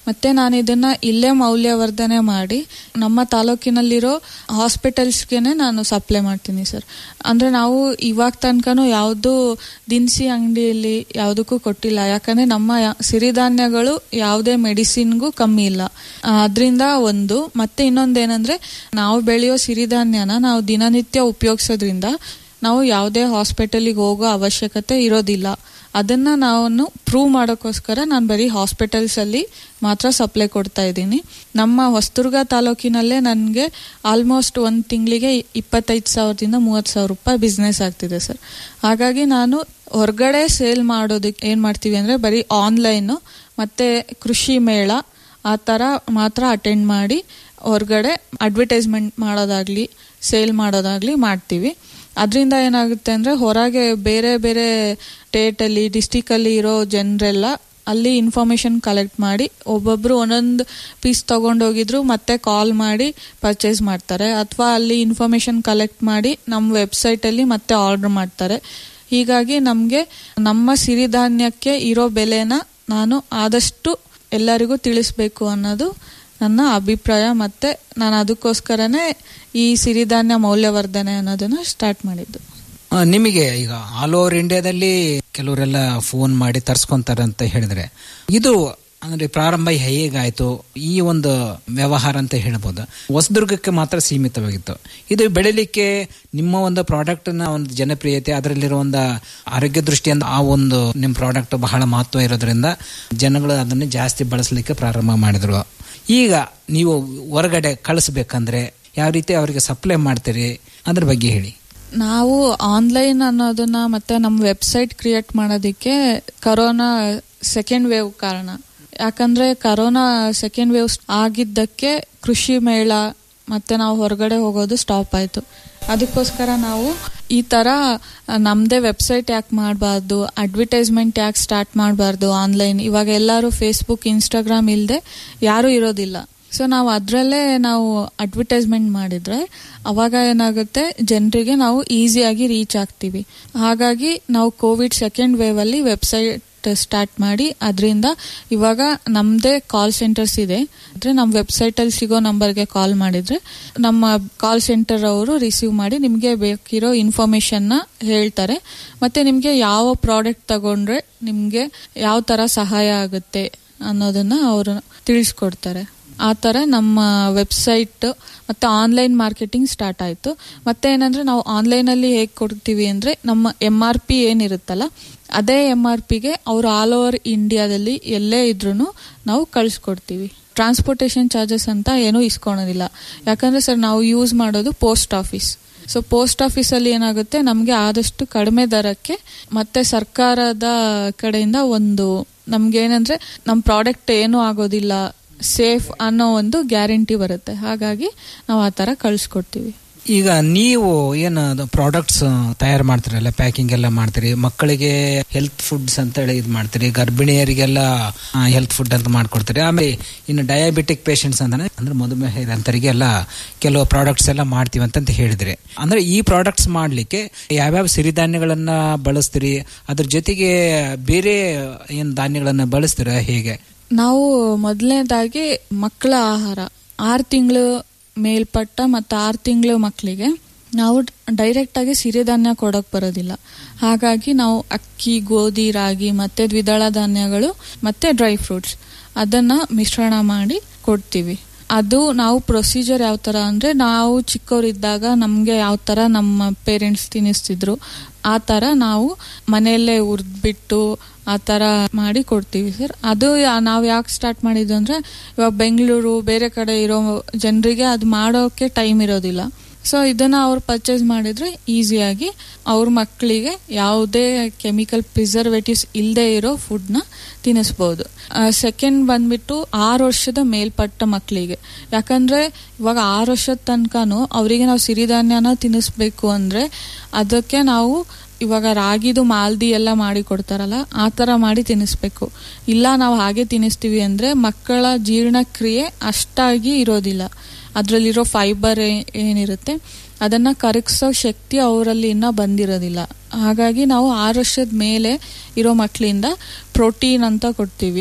ಮತ್ತೆ ನಾನು ಇದನ್ನ ಇಲ್ಲೇ ಮೌಲ್ಯವರ್ಧನೆ ಮಾಡಿ ನಮ್ಮ ತಾಲೂಕಿನಲ್ಲಿರೋ ಹಾಸ್ಪಿಟಲ್ಸ್ಗೆನೆ ನಾನು ಸಪ್ಲೈ ಮಾಡ್ತೀನಿ ಸರ್ ಅಂದ್ರೆ ನಾವು ಇವಾಗ ತನಕನೂ ಯಾವುದು ದಿನಸಿ ಅಂಗಡಿಯಲ್ಲಿ ಯಾವುದಕ್ಕೂ ಕೊಟ್ಟಿಲ್ಲ ಯಾಕಂದ್ರೆ ನಮ್ಮ ಯಾ- ಸಿರಿಧಾನ್ಯಗಳು ಯಾವುದೇ ಮೆಡಿಸಿನ್ಗೂ ಕಮ್ಮಿ ಇಲ್ಲ ಅದರಿಂದ ಒಂದು ಮತ್ತೆ ಇನ್ನೊಂದೇನಂದ್ರೆ ನಾವು ಬೆಳೆಯೋ ಸಿರಿಧಾನ್ಯನ ನಾವು ದಿನನಿತ್ಯ ಉಪಯೋಗಿಸೋದ್ರಿಂದ ನಾವು ಯಾವುದೇ ಹಾಸ್ಪಿಟಲಿಗೆ ಹೋಗೋ ಅವಶ್ಯಕತೆ ಇರೋದಿಲ್ಲ ಅದನ್ನ ನಾನು ಪ್ರೂವ್ ಮಾಡೋಕ್ಕೋಸ್ಕರ ನಾನು ಬರೀ ಹಾಸ್ಪಿಟಲ್ಸ್ ಅಲ್ಲಿ ಮಾತ್ರ ಸಪ್ಲೈ ಕೊಡ್ತಾ ಇದ್ದೀನಿ ನಮ್ಮ ಹೊಸದುರ್ಗ ತಾಲೂಕಿನಲ್ಲೇ ನನಗೆ ಆಲ್ಮೋಸ್ಟ್ ಒಂದು ತಿಂಗಳಿಗೆ ಇಪ್ಪತ್ತೈದು ಸಾವಿರದಿಂದ ಮೂವತ್ತು ಸಾವಿರ ರೂಪಾಯಿ ಬಿಸ್ನೆಸ್ ಆಗ್ತಿದೆ ಸರ್ ಹಾಗಾಗಿ ನಾನು ಹೊರಗಡೆ ಸೇಲ್ ಮಾಡೋದಕ್ಕೆ ಏನು ಮಾಡ್ತೀವಿ ಅಂದರೆ ಬರೀ ಆನ್ಲೈನು ಮತ್ತು ಕೃಷಿ ಮೇಳ ಆ ಥರ ಮಾತ್ರ ಅಟೆಂಡ್ ಮಾಡಿ ಹೊರಗಡೆ ಅಡ್ವರ್ಟೈಸ್ಮೆಂಟ್ ಮಾಡೋದಾಗ್ಲಿ ಸೇಲ್ ಮಾಡೋದಾಗ್ಲಿ ಮಾಡ್ತೀವಿ ಅದರಿಂದ ಏನಾಗುತ್ತೆ ಅಂದರೆ ಹೊರಗೆ ಬೇರೆ ಬೇರೆ ಸ್ಟೇಟಲ್ಲಿ ಡಿಸ್ಟಿಕಲ್ಲಿ ಇರೋ ಜನರೆಲ್ಲ ಅಲ್ಲಿ ಇನ್ಫಾರ್ಮೇಶನ್ ಕಲೆಕ್ಟ್ ಮಾಡಿ ಒಬ್ಬೊಬ್ರು ಒಂದೊಂದು ಪೀಸ್ ತಗೊಂಡೋಗಿದ್ರು ಮತ್ತೆ ಕಾಲ್ ಮಾಡಿ ಪರ್ಚೇಸ್ ಮಾಡ್ತಾರೆ ಅಥವಾ ಅಲ್ಲಿ ಇನ್ಫಾರ್ಮೇಶನ್ ಕಲೆಕ್ಟ್ ಮಾಡಿ ನಮ್ಮ ವೆಬ್ಸೈಟಲ್ಲಿ ಮತ್ತೆ ಆರ್ಡರ್ ಮಾಡ್ತಾರೆ ಹೀಗಾಗಿ ನಮಗೆ ನಮ್ಮ ಸಿರಿಧಾನ್ಯಕ್ಕೆ ಇರೋ ಬೆಲೆನ ನಾನು ಆದಷ್ಟು ಎಲ್ಲರಿಗೂ ತಿಳಿಸ್ಬೇಕು ಅನ್ನೋದು ನನ್ನ ಅಭಿಪ್ರಾಯ ಮತ್ತೆ ನಾನು ಅದಕ್ಕೋಸ್ಕರನೇ ಈ ಸಿರಿಧಾನ್ಯ ಮೌಲ್ಯವರ್ಧನೆ ಅನ್ನೋದನ್ನ ಸ್ಟಾರ್ಟ್ ಮಾಡಿದ್ದು ಆ, ನಿಮಗೆ ಈಗ ಆಲ್ ಓವರ್ ಇಂಡಿಯಾದಲ್ಲಿ ಕೆಲವರೆಲ್ಲ ಫೋನ್ ಮಾಡಿ ತರ್ಸ್ಕೊಂತಾರೆ ಅಂತ ಹೇಳಿದ್ರೆ ಇದು ಅಂದ್ರೆ ಪ್ರಾರಂಭ ಹೇಗಾಯ್ತು ಈ ಒಂದು ವ್ಯವಹಾರ ಅಂತ ಹೇಳ್ಬೋದು ಹೊಸದುರ್ಗಕ್ಕೆ ಮಾತ್ರ ಸೀಮಿತವಾಗಿತ್ತು ಇದು ಬೆಳಿಲಿಕ್ಕೆ ನಿಮ್ಮ ಒಂದು ಪ್ರಾಡಕ್ಟ್ ನ ಒಂದು ಜನಪ್ರಿಯತೆ ಅದರಲ್ಲಿರೋ ಒಂದು ಆರೋಗ್ಯ ದೃಷ್ಟಿಯಿಂದ ಆ ಒಂದು ನಿಮ್ಮ ಪ್ರಾಡಕ್ಟ್ ಬಹಳ ಮಹತ್ವ ಇರೋದ್ರಿಂದ ಜನಗಳು ಅದನ್ನು ಜಾಸ್ತಿ ಬಳಸಲಿಕ್ಕೆ ಪ್ರಾರಂಭ ಮಾಡಿದ್ರು ಈಗ ನೀವು ಹೊರಗಡೆ ಕಳಿಸ್ಬೇಕಂದ್ರೆ ಯಾವ ರೀತಿ ಅವರಿಗೆ ಸಪ್ಲೈ ಮಾಡ್ತೀರಿ ಅದ್ರ ಬಗ್ಗೆ ಹೇಳಿ ನಾವು ಆನ್ಲೈನ್ ಅನ್ನೋದನ್ನ ಮತ್ತೆ ನಮ್ಮ ವೆಬ್ಸೈಟ್ ಕ್ರಿಯೇಟ್ ಮಾಡೋದಕ್ಕೆ ಕರೋನಾ ಸೆಕೆಂಡ್ ವೇವ್ ಕಾರಣ ಯಾಕಂದ್ರೆ ಕರೋನಾ ಸೆಕೆಂಡ್ ವೇವ್ ಆಗಿದ್ದಕ್ಕೆ ಕೃಷಿ ಮೇಳ ಮತ್ತೆ ನಾವು ಹೊರಗಡೆ ಹೋಗೋದು ಸ್ಟಾಪ್ ಆಯ್ತು ಅದಕ್ಕೋಸ್ಕರ ನಾವು ಈ ತರ ನಮ್ದೇ ವೆಬ್ಸೈಟ್ ಯಾಕೆ ಮಾಡಬಾರ್ದು ಅಡ್ವರ್ಟೈಸ್ಮೆಂಟ್ ಯಾಕೆ ಸ್ಟಾರ್ಟ್ ಮಾಡಬಾರ್ದು ಆನ್ಲೈನ್ ಇವಾಗ ಎಲ್ಲರೂ ಫೇಸ್ಬುಕ್ ಇನ್ಸ್ಟಾಗ್ರಾಮ್ ಇಲ್ಲದೆ ಯಾರೂ ಇರೋದಿಲ್ಲ ಸೊ ನಾವು ಅದರಲ್ಲೇ ನಾವು ಅಡ್ವರ್ಟೈಸ್ಮೆಂಟ್ ಮಾಡಿದ್ರೆ ಅವಾಗ ಏನಾಗುತ್ತೆ ಜನರಿಗೆ ನಾವು ಈಸಿಯಾಗಿ ರೀಚ್ ಆಗ್ತೀವಿ ಹಾಗಾಗಿ ನಾವು ಕೋವಿಡ್ ಸೆಕೆಂಡ್ ವೇವ್ ಅಲ್ಲಿ ವೆಬ್ಸೈಟ್ ಸ್ಟಾರ್ಟ್ ಮಾಡಿ ಅದರಿಂದ ಇವಾಗ ನಮ್ಮದೇ ಕಾಲ್ ಸೆಂಟರ್ಸ್ ಇದೆ ಅಂದ್ರೆ ನಮ್ಮ ವೆಬ್ಸೈಟ್ ಅಲ್ಲಿ ಸಿಗೋ ನಂಬರ್ಗೆ ಕಾಲ್ ಮಾಡಿದ್ರೆ ನಮ್ಮ ಕಾಲ್ ಸೆಂಟರ್ ಅವರು ರಿಸೀವ್ ಮಾಡಿ ನಿಮಗೆ ಬೇಕಿರೋ ಇನ್ಫಾರ್ಮೇಶನ್ ನ ಹೇಳ್ತಾರೆ ಮತ್ತೆ ನಿಮಗೆ ಯಾವ ಪ್ರಾಡಕ್ಟ್ ತಗೊಂಡ್ರೆ ನಿಮಗೆ ಯಾವ ತರ ಸಹಾಯ ಆಗುತ್ತೆ ಅನ್ನೋದನ್ನ ಅವರು ತಿಳಿಸ್ಕೊಡ್ತಾರೆ ಆ ಥರ ನಮ್ಮ ವೆಬ್ಸೈಟ್ ಮತ್ತೆ ಆನ್ಲೈನ್ ಮಾರ್ಕೆಟಿಂಗ್ ಸ್ಟಾರ್ಟ್ ಆಯಿತು ಮತ್ತೆ ಏನಂದ್ರೆ ನಾವು ಆನ್ಲೈನಲ್ಲಿ ಹೇಗೆ ಕೊಡ್ತೀವಿ ಅಂದರೆ ನಮ್ಮ ಎಮ್ ಆರ್ ಪಿ ಏನಿರುತ್ತಲ್ಲ ಅದೇ ಎಮ್ ಆರ್ ಪಿಗೆ ಅವರು ಆಲ್ ಓವರ್ ಇಂಡಿಯಾದಲ್ಲಿ ಎಲ್ಲೇ ಇದ್ರೂ ನಾವು ಕಳಿಸ್ಕೊಡ್ತೀವಿ ಟ್ರಾನ್ಸ್ಪೋರ್ಟೇಷನ್ ಚಾರ್ಜಸ್ ಅಂತ ಏನೂ ಇಸ್ಕೊಳೋದಿಲ್ಲ ಯಾಕಂದ್ರೆ ಸರ್ ನಾವು ಯೂಸ್ ಮಾಡೋದು ಪೋಸ್ಟ್ ಆಫೀಸ್ ಸೊ ಪೋಸ್ಟ್ ಆಫೀಸಲ್ಲಿ ಏನಾಗುತ್ತೆ ನಮಗೆ ಆದಷ್ಟು ಕಡಿಮೆ ದರಕ್ಕೆ ಮತ್ತೆ ಸರ್ಕಾರದ ಕಡೆಯಿಂದ ಒಂದು ನಮ್ಗೆ ಏನಂದ್ರೆ ನಮ್ಮ ಪ್ರಾಡಕ್ಟ್ ಏನೂ ಆಗೋದಿಲ್ಲ ಸೇಫ್ ಅನ್ನೋ ಒಂದು ಗ್ಯಾರಂಟಿ ಬರುತ್ತೆ ಹಾಗಾಗಿ ನಾವು ಆ ಥರ ಕಳಿಸ್ಕೊಡ್ತೀವಿ ಈಗ ನೀವು ಏನು ಪ್ರಾಡಕ್ಟ್ಸ್ ತಯಾರು ಮಾಡ್ತೀರಲ್ಲ ಪ್ಯಾಕಿಂಗ್ ಎಲ್ಲ ಮಾಡ್ತೀರಿ ಮಕ್ಕಳಿಗೆ ಹೆಲ್ತ್ ಫುಡ್ಸ್ ಅಂತ ಹೇಳಿ ಇದು ಮಾಡ್ತೀರಿ ಗರ್ಭಿಣಿಯರಿಗೆಲ್ಲ ಹೆಲ್ತ್ ಫುಡ್ ಅಂತ ಮಾಡ್ಕೊಡ್ತೀರಿ ಆಮೇಲೆ ಇನ್ನು ಡಯಾಬಿಟಿಕ್ ಪೇಷಂಟ್ಸ್ ಅಂದ್ರೆ ಅಂದ್ರೆ ಮಧುಮೇಹ ಇರೋಂಥರಿಗೆಲ್ಲ ಕೆಲವು ಪ್ರಾಡಕ್ಟ್ಸ್ ಎಲ್ಲ ಮಾಡ್ತೀವಿ ಅಂತಂತ ಹೇಳಿದ್ರಿ ಅಂದ್ರೆ ಈ ಪ್ರಾಡಕ್ಟ್ಸ್ ಮಾಡ್ಲಿಕ್ಕೆ ಯಾವ್ಯಾವ ಸಿರಿಧಾನ್ಯಗಳನ್ನ ಬಳಸ್ತೀರಿ ಅದ್ರ ಜೊತೆಗೆ ಬೇರೆ ಏನು ಧಾನ್ಯಗಳನ್ನ ಬಳಸ್ತೀರಾ ಹೇಗೆ ನಾವು ಮೊದಲನೇದಾಗಿ ಮಕ್ಕಳ ಆಹಾರ ಆರು ತಿಂಗಳು ಮೇಲ್ಪಟ್ಟ ಮತ್ತು ಆರು ತಿಂಗಳು ಮಕ್ಕಳಿಗೆ ನಾವು ಡೈರೆಕ್ಟ್ ಆಗಿ ಸಿರಿಧಾನ್ಯ ಕೊಡಕ್ ಬರೋದಿಲ್ಲ ಹಾಗಾಗಿ ನಾವು ಅಕ್ಕಿ ಗೋಧಿ ರಾಗಿ ಮತ್ತೆ ದ್ವಿದಳ ಧಾನ್ಯಗಳು ಮತ್ತೆ ಡ್ರೈ ಫ್ರೂಟ್ಸ್ ಅದನ್ನ ಮಿಶ್ರಣ ಮಾಡಿ ಕೊಡ್ತೀವಿ ಅದು ನಾವು ಪ್ರೊಸೀಜರ್ ಯಾವ ತರ ಅಂದ್ರೆ ನಾವು ಚಿಕ್ಕವರಿದ್ದಾಗ ನಮ್ಗೆ ಯಾವ ತರ ನಮ್ಮ ಪೇರೆಂಟ್ಸ್ ತಿನ್ನಿಸ್ತಿದ್ರು ಆ ತರ ನಾವು ಮನೆಯಲ್ಲೇ ಹುರಿದ್ಬಿಟ್ಟು ಆ ತರ ಮಾಡಿ ಕೊಡ್ತೀವಿ ಸರ್ ಅದು ನಾವು ಯಾಕೆ ಸ್ಟಾರ್ಟ್ ಮಾಡಿದ್ದು ಅಂದ್ರೆ ಇವಾಗ ಬೆಂಗಳೂರು ಬೇರೆ ಕಡೆ ಇರೋ ಜನರಿಗೆ ಅದು ಮಾಡೋಕೆ ಟೈಮ್ ಇರೋದಿಲ್ಲ ಸೊ ಇದನ್ನ ಅವ್ರು ಪರ್ಚೇಸ್ ಮಾಡಿದ್ರೆ ಈಸಿಯಾಗಿ ಅವ್ರ ಮಕ್ಕಳಿಗೆ ಯಾವುದೇ ಕೆಮಿಕಲ್ ಪ್ರಿಸರ್ವೇಟಿವ್ಸ್ ಇಲ್ಲದೆ ಇರೋ ಫುಡ್ನ ತಿನ್ನಿಸ್ಬೋದು ಸೆಕೆಂಡ್ ಬಂದ್ಬಿಟ್ಟು ಆರು ವರ್ಷದ ಮೇಲ್ಪಟ್ಟ ಮಕ್ಕಳಿಗೆ ಯಾಕಂದ್ರೆ ಇವಾಗ ಆರು ವರ್ಷದ ತನಕನೂ ಅವರಿಗೆ ನಾವು ಸಿರಿಧಾನ್ಯನ ತಿನ್ನಿಸ್ಬೇಕು ಅಂದ್ರೆ ಅದಕ್ಕೆ ನಾವು ಇವಾಗ ರಾಗಿದು ಮಾಲ್ದಿ ಎಲ್ಲ ಮಾಡಿ ಕೊಡ್ತಾರಲ್ಲ ಆ ಥರ ಮಾಡಿ ತಿನ್ನಿಸ್ಬೇಕು ಇಲ್ಲ ನಾವು ಹಾಗೆ ತಿನ್ನಿಸ್ತೀವಿ ಅಂದ್ರೆ ಮಕ್ಕಳ ಜೀರ್ಣಕ್ರಿಯೆ ಅಷ್ಟಾಗಿ ಇರೋದಿಲ್ಲ ಅದರಲ್ಲಿರೋ ಫೈಬರ್ ಏನಿರುತ್ತೆ ಅದನ್ನ ಕರಗಿಸೋ ಶಕ್ತಿ ಅವರಲ್ಲಿ ಇನ್ನ ಬಂದಿರೋದಿಲ್ಲ ಹಾಗಾಗಿ ನಾವು ಆರು ವರ್ಷದ ಮೇಲೆ ಇರೋ ಮಕ್ಕಳಿಂದ ಪ್ರೋಟೀನ್ ಅಂತ ಕೊಡ್ತೀವಿ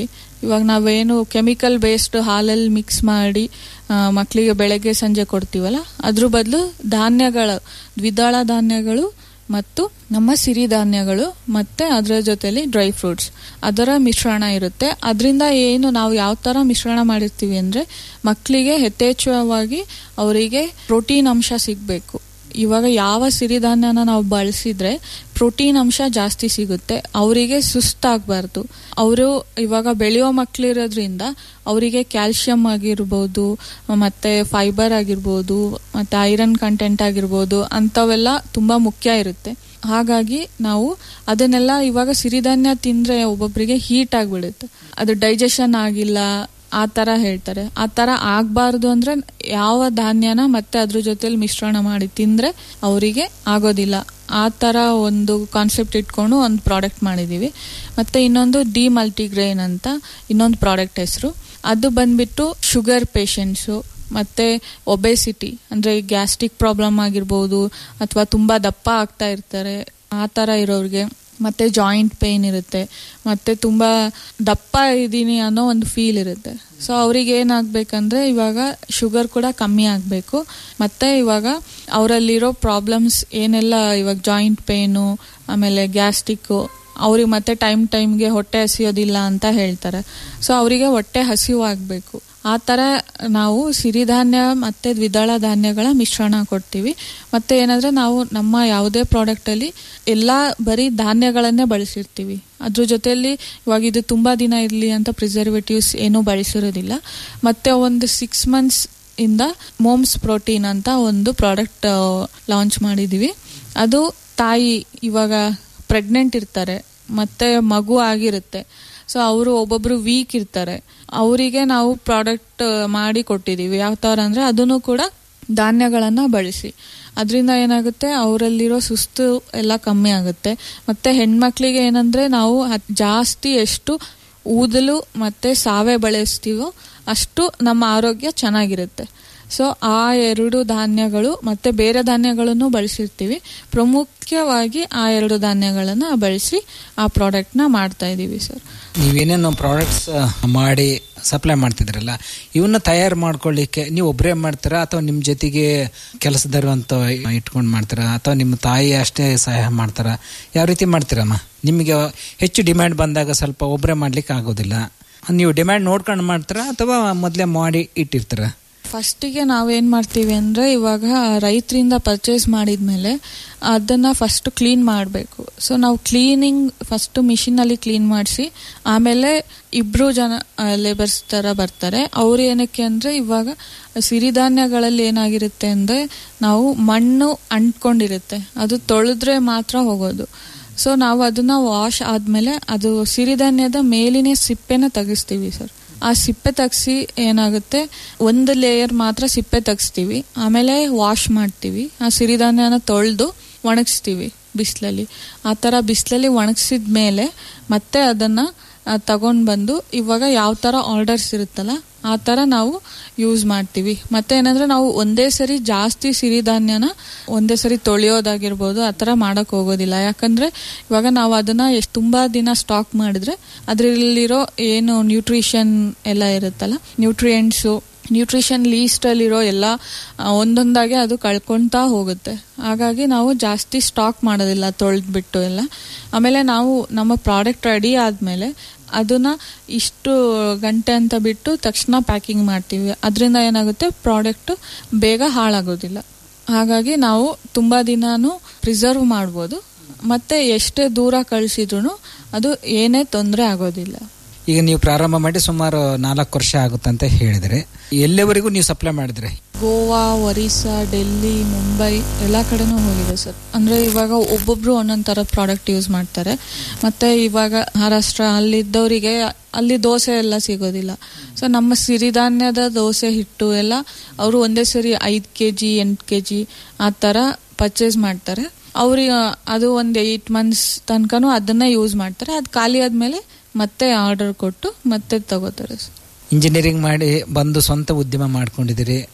ಇವಾಗ ನಾವೇನು ಕೆಮಿಕಲ್ ಬೇಸ್ಡ್ ಹಾಲಲ್ಲಿ ಮಿಕ್ಸ್ ಮಾಡಿ ಆ, ಮಕ್ಕಳಿಗೆ ಬೆಳಗ್ಗೆ ಸಂಜೆ ಕೊಡ್ತೀವಲ್ಲ ಅದ್ರ ಬದಲು ಧಾನ್ಯಗಳು ದ್ವಿದಳ ಧಾನ್ಯಗಳು ಮತ್ತು ನಮ್ಮ ಸಿರಿಧಾನ್ಯಗಳು ಮತ್ತೆ ಅದರ ಜೊತೆಲಿ ಡ್ರೈ ಫ್ರೂಟ್ಸ್ ಅದರ ಮಿಶ್ರಣ ಇರುತ್ತೆ ಅದರಿಂದ ಏನು ನಾವು ಯಾವ ಥರ ಮಿಶ್ರಣ ಮಾಡಿರ್ತೀವಿ ಅಂದರೆ ಮಕ್ಕಳಿಗೆ ಯಥೇಚ್ಛವಾಗಿ ಅವರಿಗೆ ಪ್ರೋಟೀನ್ ಅಂಶ ಸಿಗಬೇಕು ಇವಾಗ ಯಾವ ಸಿರಿಧಾನ್ಯನ ನಾವು ಬಳಸಿದ್ರೆ ಪ್ರೋಟೀನ್ ಅಂಶ ಜಾಸ್ತಿ ಸಿಗುತ್ತೆ ಅವರಿಗೆ ಸುಸ್ತಾಗಬಾರ್ದು ಅವರು ಇವಾಗ ಬೆಳೆಯೋ ಮಕ್ಕಳಿರೋದ್ರಿಂದ ಅವರಿಗೆ ಕ್ಯಾಲ್ಶಿಯಂ ಆಗಿರ್ಬೋದು ಮತ್ತೆ ಫೈಬರ್ ಆಗಿರ್ಬೋದು ಮತ್ತೆ ಐರನ್ ಕಂಟೆಂಟ್ ಆಗಿರ್ಬೋದು ಅಂಥವೆಲ್ಲ ತುಂಬ ಮುಖ್ಯ ಇರುತ್ತೆ ಹಾಗಾಗಿ ನಾವು ಅದನ್ನೆಲ್ಲ ಇವಾಗ ಸಿರಿಧಾನ್ಯ ತಿಂದ್ರೆ ಒಬ್ಬೊಬ್ಬರಿಗೆ ಹೀಟ್ ಆಗಿಬಿಡುತ್ತೆ ಅದು ಡೈಜೆಷನ್ ಆಗಿಲ್ಲ ಆ ಥರ ಹೇಳ್ತಾರೆ ಆ ಥರ ಆಗಬಾರ್ದು ಅಂದ್ರೆ ಯಾವ ಧಾನ್ಯನ ಮತ್ತೆ ಅದ್ರ ಜೊತೆಲಿ ಮಿಶ್ರಣ ಮಾಡಿ ತಿಂದ್ರೆ ಅವರಿಗೆ ಆಗೋದಿಲ್ಲ ಆ ಥರ ಒಂದು ಕಾನ್ಸೆಪ್ಟ್ ಇಟ್ಕೊಂಡು ಒಂದು ಪ್ರಾಡಕ್ಟ್ ಮಾಡಿದ್ದೀವಿ ಮತ್ತೆ ಇನ್ನೊಂದು ಡಿ ಮಲ್ಟಿಗ್ರೇನ್ ಅಂತ ಇನ್ನೊಂದು ಪ್ರಾಡಕ್ಟ್ ಹೆಸರು ಅದು ಬಂದ್ಬಿಟ್ಟು ಶುಗರ್ ಪೇಷಂಟ್ಸು ಮತ್ತೆ ಒಬೆಸಿಟಿ ಅಂದ್ರೆ ಗ್ಯಾಸ್ಟ್ರಿಕ್ ಪ್ರಾಬ್ಲಮ್ ಆಗಿರ್ಬೋದು ಅಥವಾ ತುಂಬಾ ದಪ್ಪ ಆಗ್ತಾ ಇರ್ತಾರೆ ಆ ಥರ ಇರೋರಿಗೆ ಮತ್ತೆ ಜಾಯಿಂಟ್ ಪೇನ್ ಇರುತ್ತೆ ಮತ್ತೆ ತುಂಬಾ ದಪ್ಪ ಇದ್ದೀನಿ ಅನ್ನೋ ಒಂದು ಫೀಲ್ ಇರುತ್ತೆ ಸೊ ಅವ್ರಿಗೆ ಏನಾಗಬೇಕಂದ್ರೆ ಇವಾಗ ಶುಗರ್ ಕೂಡ ಕಮ್ಮಿ ಆಗಬೇಕು ಮತ್ತೆ ಇವಾಗ ಅವರಲ್ಲಿರೋ ಪ್ರಾಬ್ಲಮ್ಸ್ ಏನೆಲ್ಲ ಇವಾಗ ಜಾಯಿಂಟ್ ಪೇನು ಆಮೇಲೆ ಗ್ಯಾಸ್ಟಿಕ್ಕು ಅವ್ರಿಗೆ ಮತ್ತೆ ಟೈಮ್ ಟೈಮ್ಗೆ ಹೊಟ್ಟೆ ಹಸಿಯೋದಿಲ್ಲ ಅಂತ ಹೇಳ್ತಾರೆ ಸೊ ಅವರಿಗೆ ಹೊಟ್ಟೆ ಹಸಿವು ಆಗಬೇಕು ಆ ಥರ ನಾವು ಸಿರಿಧಾನ್ಯ ಮತ್ತು ದ್ವಿದಳ ಧಾನ್ಯಗಳ ಮಿಶ್ರಣ ಕೊಡ್ತೀವಿ ಮತ್ತೆ ಏನಂದ್ರೆ ನಾವು ನಮ್ಮ ಯಾವುದೇ ಪ್ರಾಡಕ್ಟಲ್ಲಿ ಎಲ್ಲ ಬರೀ ಧಾನ್ಯಗಳನ್ನೇ ಬಳಸಿರ್ತೀವಿ ಅದ್ರ ಜೊತೆಯಲ್ಲಿ ಇವಾಗ ಇದು ತುಂಬ ದಿನ ಇರಲಿ ಅಂತ ಪ್ರಿಸರ್ವೇಟಿವ್ಸ್ ಏನೂ ಬಳಸಿರೋದಿಲ್ಲ ಮತ್ತೆ ಒಂದು ಸಿಕ್ಸ್ ಮಂತ್ಸ್ ಇಂದ ಮೋಮ್ಸ್ ಪ್ರೋಟೀನ್ ಅಂತ ಒಂದು ಪ್ರಾಡಕ್ಟ್ ಲಾಂಚ್ ಮಾಡಿದೀವಿ ಅದು ತಾಯಿ ಇವಾಗ ಪ್ರೆಗ್ನೆಂಟ್ ಇರ್ತಾರೆ ಮತ್ತೆ ಮಗು ಆಗಿರುತ್ತೆ ಸೊ ಅವರು ಒಬ್ಬೊಬ್ರು ವೀಕ್ ಇರ್ತಾರೆ ಅವರಿಗೆ ನಾವು ಪ್ರಾಡಕ್ಟ್ ಮಾಡಿ ಕೊಟ್ಟಿದ್ದೀವಿ ಯಾವ ಥರ ಅಂದರೆ ಅದನ್ನು ಕೂಡ ಧಾನ್ಯಗಳನ್ನು ಬಳಸಿ ಅದರಿಂದ ಏನಾಗುತ್ತೆ ಅವರಲ್ಲಿರೋ ಸುಸ್ತು ಎಲ್ಲ ಕಮ್ಮಿ ಆಗುತ್ತೆ ಮತ್ತೆ ಹೆಣ್ಮಕ್ಳಿಗೆ ಏನಂದ್ರೆ ನಾವು ಅದ್ ಜಾಸ್ತಿ ಎಷ್ಟು ಊದಲು ಮತ್ತೆ ಸಾವೆ ಬಳಸ್ತೀವೋ ಅಷ್ಟು ನಮ್ಮ ಆರೋಗ್ಯ ಚೆನ್ನಾಗಿರುತ್ತೆ ಸೊ ಆ ಎರಡು ಧಾನ್ಯಗಳು ಮತ್ತೆ ಬೇರೆ ಧಾನ್ಯಗಳನ್ನು ಬಳಸಿರ್ತೀವಿ ಪ್ರಮುಖವಾಗಿ ಆ ಎರಡು ಧಾನ್ಯಗಳನ್ನು ಬಳಸಿ ಆ ಪ್ರಾಡಕ್ಟ್ನ ಮಾಡ್ತಾ ಇದ್ದೀವಿ ಸರ್ ನೀವೇನೇನು ಪ್ರಾಡಕ್ಟ್ಸ್ ಮಾಡಿ ಸಪ್ಲೈ ಮಾಡ್ತಿದ್ರಲ್ಲ ಇವನ್ನ ತಯಾರು ಮಾಡ್ಕೊಳ್ಳಿಕ್ಕೆ ನೀವು ಒಬ್ಬರೇ ಮಾಡ್ತೀರಾ ಅಥವಾ ನಿಮ್ಮ ಜೊತೆಗೆ ಕೆಲಸದವರು ಅಂತ ಇಟ್ಕೊಂಡು ಮಾಡ್ತೀರಾ ಅಥವಾ ನಿಮ್ಮ ತಾಯಿ ಅಷ್ಟೇ ಸಹಾಯ ಮಾಡ್ತಾರಾ ಯಾವ ರೀತಿ ಮಾಡ್ತೀರಮ್ಮ ನಿಮಗೆ ಹೆಚ್ಚು ಡಿಮ್ಯಾಂಡ್ ಬಂದಾಗ ಸ್ವಲ್ಪ ಒಬ್ಬರೇ ಮಾಡ್ಲಿಕ್ಕೆ ಆಗೋದಿಲ್ಲ ನೀವು ಡಿಮ್ಯಾಂಡ್ ನೋಡ್ಕೊಂಡು ಮಾಡ್ತೀರಾ ಅಥವಾ ಮೊದಲೇ ಮಾಡಿ ಇಟ್ಟಿರ್ತೀರಾ ಫಸ್ಟಿಗೆ ನಾವೇನ್ ಮಾಡ್ತೀವಿ ಅಂದ್ರೆ ಇವಾಗ ರೈತರಿಂದ ಪರ್ಚೇಸ್ ಮಾಡಿದ್ಮೇಲೆ ಅದನ್ನ ಫಸ್ಟ್ ಕ್ಲೀನ್ ಮಾಡಬೇಕು ಸೊ ನಾವು ಕ್ಲೀನಿಂಗ್ ಫಸ್ಟ್ ಮಿಷಿನ್ ಅಲ್ಲಿ ಕ್ಲೀನ್ ಮಾಡಿಸಿ ಆಮೇಲೆ ಇಬ್ರು ಜನ ಲೇಬರ್ಸ್ ತರ ಬರ್ತಾರೆ ಅವ್ರು ಏನಕ್ಕೆ ಅಂದ್ರೆ ಇವಾಗ ಸಿರಿಧಾನ್ಯಗಳಲ್ಲಿ ಏನಾಗಿರುತ್ತೆ ಅಂದ್ರೆ ನಾವು ಮಣ್ಣು ಅಂಟ್ಕೊಂಡಿರುತ್ತೆ ಅದು ತೊಳೆದ್ರೆ ಮಾತ್ರ ಹೋಗೋದು ಸೊ ನಾವು ಅದನ್ನ ವಾಶ್ ಆದ್ಮೇಲೆ ಅದು ಸಿರಿಧಾನ್ಯದ ಮೇಲಿನ ಸಿಪ್ಪೆನ ತೆಗಿಸ್ತೀವಿ ಸರ್ ಆ ಸಿಪ್ಪೆ ತೆಗ್ಸಿ ಏನಾಗುತ್ತೆ ಒಂದು ಲೇಯರ್ ಮಾತ್ರ ಸಿಪ್ಪೆ ತೆಗಿಸ್ತೀವಿ ಆಮೇಲೆ ವಾಶ್ ಮಾಡ್ತೀವಿ ಆ ಸಿರಿಧಾನ್ಯನ ತೊಳೆದು ಒಣಗಿಸ್ತೀವಿ ಬಿಸಿಲಲ್ಲಿ ಆ ಥರ ಬಿಸಿಲಲ್ಲಿ ಒಣಗಿಸಿದ ಮೇಲೆ ಮತ್ತೆ ಅದನ್ನು ತಗೊಂಡು ಬಂದು ಇವಾಗ ಯಾವ ಥರ ಆರ್ಡರ್ಸ್ ಇರುತ್ತಲ್ಲ ಆ ಥರ ನಾವು ಯೂಸ್ ಮಾಡ್ತೀವಿ ಮತ್ತೆ ಏನಂದ್ರೆ ನಾವು ಒಂದೇ ಸರಿ ಜಾಸ್ತಿ ಸಿರಿಧಾನ್ಯನ ಒಂದೇ ಸರಿ ತೊಳೆಯೋದಾಗಿರ್ಬೋದು ಆ ಥರ ಮಾಡಕ್ ಹೋಗೋದಿಲ್ಲ ಯಾಕಂದ್ರೆ ಇವಾಗ ನಾವು ಅದನ್ನ ಎಷ್ಟು ತುಂಬಾ ದಿನ ಸ್ಟಾಕ್ ಮಾಡಿದ್ರೆ ಅದರಲ್ಲಿರೋ ಏನು ನ್ಯೂಟ್ರಿಷನ್ ಎಲ್ಲ ಇರುತ್ತಲ್ಲ ನ್ಯೂಟ್ರಿಯೆಂಟ್ಸು ನ್ಯೂಟ್ರಿಷನ್ ಲೀಸ್ಟ್ ಅಲ್ಲಿರೋ ಎಲ್ಲ ಒಂದೊಂದಾಗಿ ಅದು ಕಳ್ಕೊಂತಾ ಹೋಗುತ್ತೆ ಹಾಗಾಗಿ ನಾವು ಜಾಸ್ತಿ ಸ್ಟಾಕ್ ಮಾಡೋದಿಲ್ಲ ತೊಳೆದ್ಬಿಟ್ಟು ಎಲ್ಲ ಆಮೇಲೆ ನಾವು ನಮ್ಮ ಪ್ರಾಡಕ್ಟ್ ರೆಡಿ ಆದ್ಮೇಲೆ ಅದನ್ನ ಇಷ್ಟು ಗಂಟೆ ಅಂತ ಬಿಟ್ಟು ತಕ್ಷಣ ಪ್ಯಾಕಿಂಗ್ ಮಾಡ್ತೀವಿ ಅದರಿಂದ ಏನಾಗುತ್ತೆ ಪ್ರಾಡಕ್ಟ್ ಬೇಗ ಹಾಳಾಗೋದಿಲ್ಲ ಹಾಗಾಗಿ ನಾವು ತುಂಬಾ ದಿನಾನು ಪ್ರಿಸರ್ವ್ ಮಾಡ್ಬೋದು ಮತ್ತೆ ಎಷ್ಟೇ ದೂರ ಕಳಿಸಿದ್ರು ಅದು ಏನೇ ತೊಂದರೆ ಆಗೋದಿಲ್ಲ ಈಗ ನೀವು ಪ್ರಾರಂಭ ಮಾಡಿ ಸುಮಾರು ನಾಲ್ಕು ವರ್ಷ ಆಗುತ್ತಂತ ಹೇಳಿದ್ರೆ ಎಲ್ಲಿವರೆಗೂ ನೀವು ಸಪ್ಲೈ ಮಾಡಿದ್ರೆ ಗೋವಾ ಒರಿಸ್ಸಾ ಡೆಲ್ಲಿ ಮುಂಬೈ ಎಲ್ಲ ಕಡೆನೂ ಹೋಗಿದೆ ಸರ್ ಅಂದ್ರೆ ಇವಾಗ ಒಬ್ಬೊಬ್ರು ಒಂದೊಂದ್ ತರ ಪ್ರಾಡಕ್ಟ್ ಯೂಸ್ ಮಾಡ್ತಾರೆ ಮತ್ತೆ ಇವಾಗ ಮಹಾರಾಷ್ಟ್ರ ಅಲ್ಲಿದ್ದವರಿಗೆ ಅಲ್ಲಿ ದೋಸೆ ಎಲ್ಲ ಸಿಗೋದಿಲ್ಲ ಸೊ ನಮ್ಮ ಸಿರಿಧಾನ್ಯದ ದೋಸೆ ಹಿಟ್ಟು ಎಲ್ಲ ಅವರು ಒಂದೇ ಸರಿ ಐದು ಕೆ ಜಿ ಎಂಟು ಕೆ ಜಿ ಆ ಥರ ಪರ್ಚೇಸ್ ಮಾಡ್ತಾರೆ ಅವ್ರಿಗೆ ಅದು ಒಂದು ಏಯ್ಟ್ ಮಂತ್ಸ್ ತನಕನೂ ಅದನ್ನ ಯೂಸ್ ಮಾಡ್ತಾರೆ ಅದು ಖಾಲಿ ಆದ್ಮೇಲೆ ಮತ್ತೆ ಆರ್ಡರ್ ಕೊಟ್ಟು ಮತ್ತೆ ತಗೋತಾರೆ ಇಂಜಿನಿಯರಿಂಗ್ ಮಾಡಿ ಬಂದು ಸ್ವಂತ ಉದ್ಯಮ ಮಾಡ್ಕೊಂಡಿದ್ದೀರಿ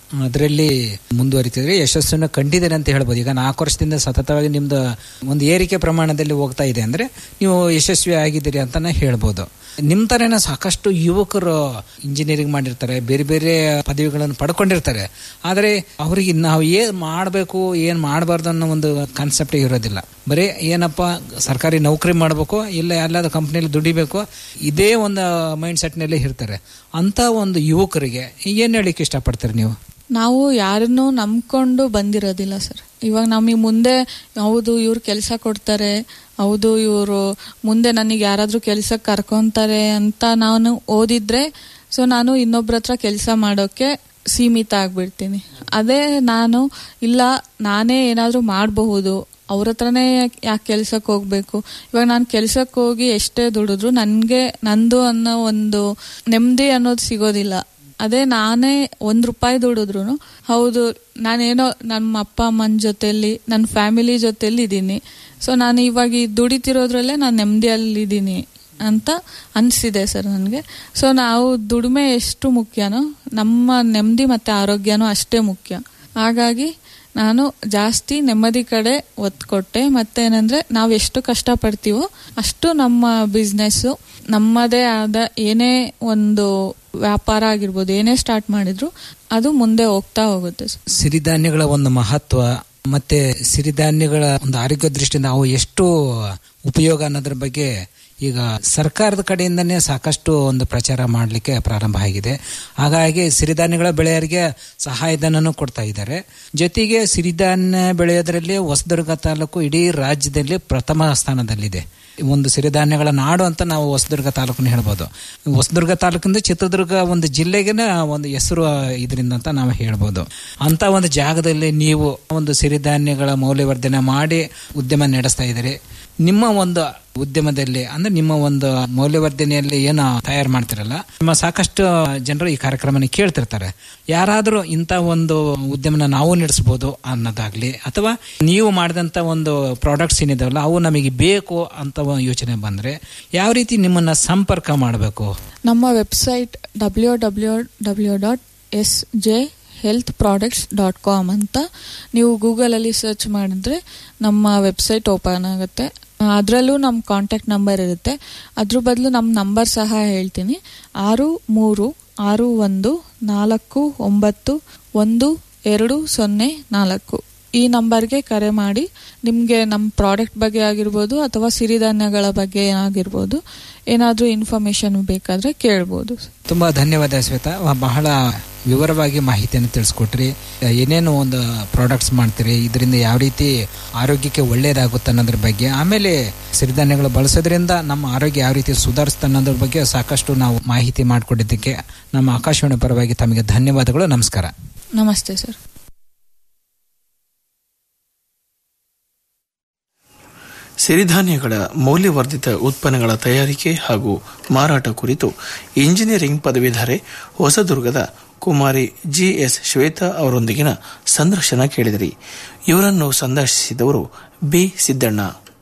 ಅದರಲ್ಲಿ ಮುಂದುವರಿತಿದ್ರೆ ಯಶಸ್ಸನ್ನು ಕಂಡಿದ್ದೇನೆ ಅಂತ ಹೇಳ್ಬೋದು ಈಗ ನಾಲ್ಕು ವರ್ಷದಿಂದ ಸತತವಾಗಿ ನಿಮ್ದು ಒಂದು ಏರಿಕೆ ಪ್ರಮಾಣದಲ್ಲಿ ಹೋಗ್ತಾ ಇದೆ ಅಂದ್ರೆ ನೀವು ಯಶಸ್ವಿ ಆಗಿದ್ದೀರಿ ಅಂತಾನೆ ಹೇಳ್ಬೋದು ನಿಮ್ ತರನೇ ಸಾಕಷ್ಟು ಯುವಕರು ಇಂಜಿನಿಯರಿಂಗ್ ಮಾಡಿರ್ತಾರೆ ಬೇರೆ ಬೇರೆ ಪದವಿಗಳನ್ನು ಪಡ್ಕೊಂಡಿರ್ತಾರೆ ಆದರೆ ಅವರಿಗೆ ನಾವು ಏನ್ ಮಾಡಬೇಕು ಏನ್ ಮಾಡಬಾರ್ದು ಅನ್ನೋ ಒಂದು ಕಾನ್ಸೆಪ್ಟ್ ಇರೋದಿಲ್ಲ ಬರೀ ಏನಪ್ಪ ಸರ್ಕಾರಿ ನೌಕರಿ ಮಾಡಬೇಕು ಇಲ್ಲ ಎಲ್ಲಾದ್ರೂ ಕಂಪ್ನಿಯಲ್ಲಿ ದುಡಿಬೇಕು ಇದೇ ಒಂದು ಮೈಂಡ್ ಸೆಟ್ನಲ್ಲಿ ಇರ್ತಾರೆ ಅಂತ ಒಂದು ಯುವಕರಿಗೆ ಏನ್ ಹೇಳಿಕ್ಕೆ ಇಷ್ಟಪಡ್ತೀರಿ ನೀವು ನಾವು ಯಾರನ್ನೂ ನಂಬ್ಕೊಂಡು ಬಂದಿರೋದಿಲ್ಲ ಸರ್ ಇವಾಗ ನಮಗೆ ಮುಂದೆ ಹೌದು ಇವ್ರು ಕೆಲಸ ಕೊಡ್ತಾರೆ ಹೌದು ಇವರು ಮುಂದೆ ನನಗೆ ಯಾರಾದರೂ ಕೆಲಸಕ್ಕೆ ಕರ್ಕೊಂತಾರೆ ಅಂತ ನಾನು ಓದಿದ್ರೆ ಸೊ ನಾನು ಇನ್ನೊಬ್ರ ಹತ್ರ ಕೆಲಸ ಮಾಡೋಕ್ಕೆ ಸೀಮಿತ ಆಗ್ಬಿಡ್ತೀನಿ ಅದೇ ನಾನು ಇಲ್ಲ ನಾನೇ ಏನಾದರೂ ಮಾಡಬಹುದು ಅವ್ರ ಹತ್ರನೇ ಯಾಕೆ ಕೆಲ್ಸಕ್ಕೆ ಹೋಗ್ಬೇಕು ಇವಾಗ ನಾನು ಕೆಲ್ಸಕ್ಕೆ ಹೋಗಿ ಎಷ್ಟೇ ದುಡಿದ್ರು ನನಗೆ ನಂದು ಅನ್ನೋ ಒಂದು ನೆಮ್ಮದಿ ಅನ್ನೋದು ಸಿಗೋದಿಲ್ಲ ಅದೇ ನಾನೇ ಒಂದು ರೂಪಾಯಿ ದುಡಿದ್ರು ಹೌದು ನಾನೇನೋ ನಮ್ಮ ಅಪ್ಪ ಅಮ್ಮನ ಜೊತೆಲಿ ನನ್ನ ಫ್ಯಾಮಿಲಿ ಜೊತೆಲಿ ಇದ್ದೀನಿ ಸೊ ನಾನು ಇವಾಗ ಈ ದುಡಿತಿರೋದ್ರಲ್ಲೇ ನಾನು ನೆಮ್ಮದಿಯಲ್ಲಿದ್ದೀನಿ ಅಂತ ಅನಿಸಿದೆ ಸರ್ ನನಗೆ ಸೊ ನಾವು ದುಡಿಮೆ ಎಷ್ಟು ಮುಖ್ಯನೋ ನಮ್ಮ ನೆಮ್ಮದಿ ಮತ್ತು ಆರೋಗ್ಯನೂ ಅಷ್ಟೇ ಮುಖ್ಯ ಹಾಗಾಗಿ ನಾನು ಜಾಸ್ತಿ ನೆಮ್ಮದಿ ಕಡೆ ಒತ್ತು ಕೊಟ್ಟೆ ಮತ್ತೇನೆಂದರೆ ನಾವು ಎಷ್ಟು ಕಷ್ಟಪಡ್ತೀವೋ ಅಷ್ಟು ನಮ್ಮ ಬಿಸ್ನೆಸ್ಸು ನಮ್ಮದೇ ಆದ ಏನೇ ಒಂದು ವ್ಯಾಪಾರ ಆಗಿರ್ಬೋದು ಏನೇ ಸ್ಟಾರ್ಟ್ ಮಾಡಿದ್ರು ಅದು ಮುಂದೆ ಹೋಗ್ತಾ ಹೋಗುತ್ತೆ ಸರ್ ಸಿರಿಧಾನ್ಯಗಳ ಒಂದು ಮಹತ್ವ ಮತ್ತೆ ಸಿರಿಧಾನ್ಯಗಳ ಒಂದು ಆರೋಗ್ಯ ದೃಷ್ಟಿಯಿಂದ ಅವು ಎಷ್ಟು ಉಪಯೋಗ ಅನ್ನೋದ್ರ ಬಗ್ಗೆ ಈಗ ಸರ್ಕಾರದ ಕಡೆಯಿಂದನೇ ಸಾಕಷ್ಟು ಒಂದು ಪ್ರಚಾರ ಮಾಡಲಿಕ್ಕೆ ಪ್ರಾರಂಭ ಆಗಿದೆ ಹಾಗಾಗಿ ಸಿರಿಧಾನ್ಯಗಳ ಬೆಳೆಯರಿಗೆ ಸಹಾಯಧನನೂ ಕೊಡ್ತಾ ಇದ್ದಾರೆ ಜೊತೆಗೆ ಸಿರಿಧಾನ್ಯ ಬೆಳೆಯೋದ್ರಲ್ಲಿ ಹೊಸದುರ್ಗ ತಾಲೂಕು ಇಡೀ ರಾಜ್ಯದಲ್ಲಿ ಪ್ರಥಮ ಸ್ಥಾನದಲ್ಲಿದೆ ಒಂದು ಸಿರಿಧಾನ್ಯಗಳ ನಾಡು ಅಂತ ನಾವು ಹೊಸದುರ್ಗ ತಾಲೂಕನ್ನ ಹೇಳ್ಬೋದು ಹೊಸದುರ್ಗ ತಾಲೂಕಿಂದ ಚಿತ್ರದುರ್ಗ ಒಂದು ಜಿಲ್ಲೆಗೆ ಒಂದು ಹೆಸರು ಇದರಿಂದ ಅಂತ ನಾವು ಹೇಳ್ಬೋದು ಅಂತ ಒಂದು ಜಾಗದಲ್ಲಿ ನೀವು ಒಂದು ಸಿರಿಧಾನ್ಯಗಳ ಮೌಲ್ಯವರ್ಧನೆ ಮಾಡಿ ಉದ್ಯಮ ನಡೆಸ್ತಾ ಇದ್ದೀರಿ ನಿಮ್ಮ ಒಂದು ಉದ್ಯಮದಲ್ಲಿ ಅಂದ್ರೆ ನಿಮ್ಮ ಒಂದು ಮೌಲ್ಯವರ್ಧನೆಯಲ್ಲಿ ಏನು ತಯಾರು ಮಾಡ್ತಿರಲ್ಲ ನಿಮ್ಮ ಸಾಕಷ್ಟು ಜನರು ಈ ಕಾರ್ಯಕ್ರಮನ ಕೇಳ್ತಿರ್ತಾರೆ ಯಾರಾದರೂ ಇಂಥ ಒಂದು ಉದ್ಯಮನ ನಾವು ನಡೆಸ್ಬೋದು ಅನ್ನೋದಾಗ್ಲಿ ಅಥವಾ ನೀವು ಮಾಡಿದಂತ ಒಂದು ಪ್ರಾಡಕ್ಟ್ಸ್ ಏನಿದಾವಲ್ಲ ಅವು ನಮಗೆ ಬೇಕು ಅಂತ ಒಂದು ಯೋಚನೆ ಬಂದ್ರೆ ಯಾವ ರೀತಿ ನಿಮ್ಮನ್ನ ಸಂಪರ್ಕ ಮಾಡಬೇಕು ನಮ್ಮ website W W W dot S J health products dot com ಅಂತ ನೀವು ಗೂಗಲಲ್ಲಿ ಸರ್ಚ್ ಮಾಡಿದ್ರೆ ನಮ್ಮ ವೆಬ್ಸೈಟ್ ಓಪನ್ ಆಗುತ್ತೆ ಅದರಲ್ಲೂ ನಮ್ಮ ಕಾಂಟ್ಯಾಕ್ಟ್ ನಂಬರ್ ಇರುತ್ತೆ ಅದ್ರ ಬದಲು ನಮ್ಮ ನಂಬರ್ ಸಹ ಹೇಳ್ತೀನಿ ಆರು ಮೂರು ಆರು ಒಂದು ನಾಲ್ಕು ಒಂಬತ್ತು ಒಂದು ಎರಡು ಸೊನ್ನೆ ನಾಲ್ಕು ಈ ನಂಬರ್ಗೆ ಕರೆ ಮಾಡಿ ನಿಮಗೆ ನಮ್ಮ ಪ್ರಾಡಕ್ಟ್ ಬಗ್ಗೆ ಆಗಿರ್ಬೋದು ಅಥವಾ ಸಿರಿಧಾನ್ಯಗಳ ಬಗ್ಗೆ ಆಗಿರ್ಬೋದು ಏನಾದರೂ ಇನ್ಫಾರ್ಮೇಶನ್ ಬೇಕಾದರೆ ಕೇಳ್ಬೋದು ತುಂಬಾ ಧನ್ಯವಾದ ಶ್ವೇತಾ ಬಹಳ ವಿವರವಾಗಿ ಮಾಹಿತಿಯನ್ನು ತಿಳಿಸ್ಕೊಟ್ರಿ ಏನೇನು ಒಂದು ಪ್ರಾಡಕ್ಟ್ಸ್ ಮಾಡ್ತೀರಿ ಇದರಿಂದ ಯಾವ ರೀತಿ ಆರೋಗ್ಯಕ್ಕೆ ಒಳ್ಳೆಯದಾಗುತ್ತೆ ಅನ್ನೋದ್ರ ಬಗ್ಗೆ ಆಮೇಲೆ ಸಿರಿಧಾನ್ಯಗಳು ಬಳಸೋದ್ರಿಂದ ನಮ್ಮ ಆರೋಗ್ಯ ಯಾವ ರೀತಿ ಸುಧಾರಿಸುತ್ತೆ ಅನ್ನೋದ್ರ ಬಗ್ಗೆ ಸಾಕಷ್ಟು ನಾವು ಮಾಹಿತಿ ಮಾಡಿಕೊಟ್ಟಿದ್ದಕ್ಕೆ ನಮ್ಮ ಆಕಾಶವಾಣಿ ಪರವಾಗಿ ತಮಗೆ ಧನ್ಯವಾದಗಳು ನಮಸ್ಕಾರ ನಮಸ್ತೆ ಸರ್ ಸಿರಿಧಾನ್ಯಗಳ ಮೌಲ್ಯವರ್ಧಿತ ಉತ್ಪನ್ನಗಳ ತಯಾರಿಕೆ ಹಾಗೂ ಮಾರಾಟ ಕುರಿತು ಇಂಜಿನಿಯರಿಂಗ್ ಪದವೀಧರೆ ಹೊಸದುರ್ಗದ ಕುಮಾರಿ ಜಿಎಸ್ ಶ್ವೇತಾ ಅವರೊಂದಿಗಿನ ಸಂದರ್ಶನ ಕೇಳಿದಿರಿ ಇವರನ್ನು ಸಂದರ್ಶಿಸಿದವರು ಬಿ ಸಿದ್ದಣ್ಣ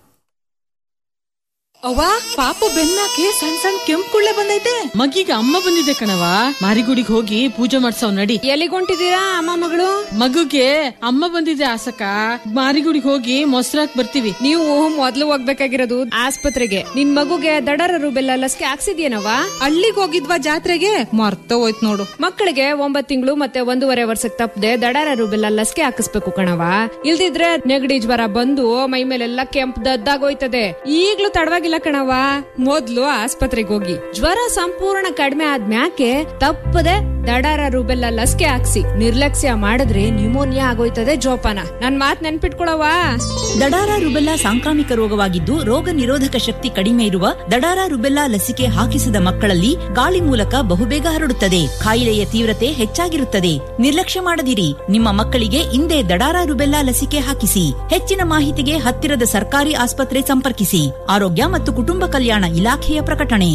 ಅವ್ವ ಪಾಪು ಬೆನ್ನಾಕೆ ಸಣ್ಣ ಸಣ್ಣ ಕೆಂಪು ಕುಳ್ಳೆ ಬಂದೈತೆ ಮಗಿಗೆ ಅಮ್ಮ ಬಂದಿದೆ ಕಣವ ಮಾರಿಗುಡಿಗೆ ಹೋಗಿ ಪೂಜೆ ಮಾಡ್ಸವ್ ನಡಿ ಎಲ್ಲಿಗೊಂಟಿದ್ದೀರಾ ಅಮ್ಮ ಮಗಳು ಮಗುಗೆ ಅಮ್ಮ ಬಂದಿದೆ ಆಸಕ ಮಾರಿಗುಡಿಗೆ ಹೋಗಿ ಮೊಸರಾಕ್ ಬರ್ತೀವಿ ನೀವು ಮೊದ್ಲು ಹೋಗ್ಬೇಕಾಗಿರೋದು ಆಸ್ಪತ್ರೆಗೆ ನಿನ್ ಮಗುಗೆ ದಡರ ರುಬೆಲ್ಲ ಲಸಿಕೆ ಹಾಕ್ಸಿದ್ಯೇನವ ಅಲ್ಲಿಗೆ ಹೋಗಿದ್ವಾ ಜಾತ್ರೆಗೆ ಮರ್ತ ಹೋಯ್ತು ನೋಡು ಮಕ್ಕಳಿಗೆ ಒಂಬತ್ ತಿಂಗಳು ಮತ್ತೆ ಒಂದೂವರೆ ವರ್ಷಕ್ಕೆ ತಪ್ಪದೆ ದಡರ ರುಬೆಲ್ಲ ಲಸಿಕೆ ಹಾಕಿಸ್ಬೇಕು ಕಣವ ಇಲ್ದಿದ್ರೆ ನೆಗಡಿ ಜ್ವರ ಬಂದು ಮೈ ಮೇಲೆಲ್ಲ ಕೆಂಪ್ ದದ್ದಾಗೋಯ್ತದೆ ಈಗ್ಲೂ ತಡವಾಗಿಲ್ಲ ಕಣವ ಮೊದ್ಲು ಆಸ್ಪತ್ರೆಗೆ ಹೋಗಿ ಜ್ವರ ಸಂಪೂರ್ಣ ಕಡಿಮೆ ಆದ್ಮ್ಯಾಕೆ ತಪ್ಪದೆ ದಡಾರ ರುಬೆಲ್ಲ ಲಸಿಕೆ ಹಾಕ್ಸಿ ನಿರ್ಲಕ್ಷ್ಯ ಮಾಡಿದ್ರೆ ನ್ಯೂಮೋನಿಯಾ ಆಗೋಯ್ತದೆ ಜೋಪಾನ ನನ್ ಮಾತ್ ನೆನ್ಪಿಟ್ಕೊಳವ ದಡಾರ ರುಬೆಲ್ಲಾ ಸಾಂಕ್ರಾಮಿಕ ರೋಗವಾಗಿದ್ದು ರೋಗ ನಿರೋಧಕ ಶಕ್ತಿ ಕಡಿಮೆ ಇರುವ ದಡಾರ ರುಬೆಲ್ಲಾ ಲಸಿಕೆ ಹಾಕಿಸಿದ ಮಕ್ಕಳಲ್ಲಿ ಗಾಳಿ ಮೂಲಕ ಬಹುಬೇಗ ಹರಡುತ್ತದೆ ಕಾಯಿಲೆಯ ತೀವ್ರತೆ ಹೆಚ್ಚಾಗಿರುತ್ತದೆ ನಿರ್ಲಕ್ಷ್ಯ ಮಾಡದಿರಿ ನಿಮ್ಮ ಮಕ್ಕಳಿಗೆ ಇಂದೇ ದಡಾರ ರುಬೆಲ್ಲಾ ಲಸಿಕೆ ಹಾಕಿಸಿ ಹೆಚ್ಚಿನ ಮಾಹಿತಿಗೆ ಹತ್ತಿರದ ಸರ್ಕಾರಿ ಆಸ್ಪತ್ರೆ ಸಂಪರ್ಕಿಸಿ ಆರೋಗ್ಯ ಮತ್ತು ಕುಟುಂಬ ಕಲ್ಯಾಣ ಇಲಾಖೆಯ ಪ್ರಕಟಣೆ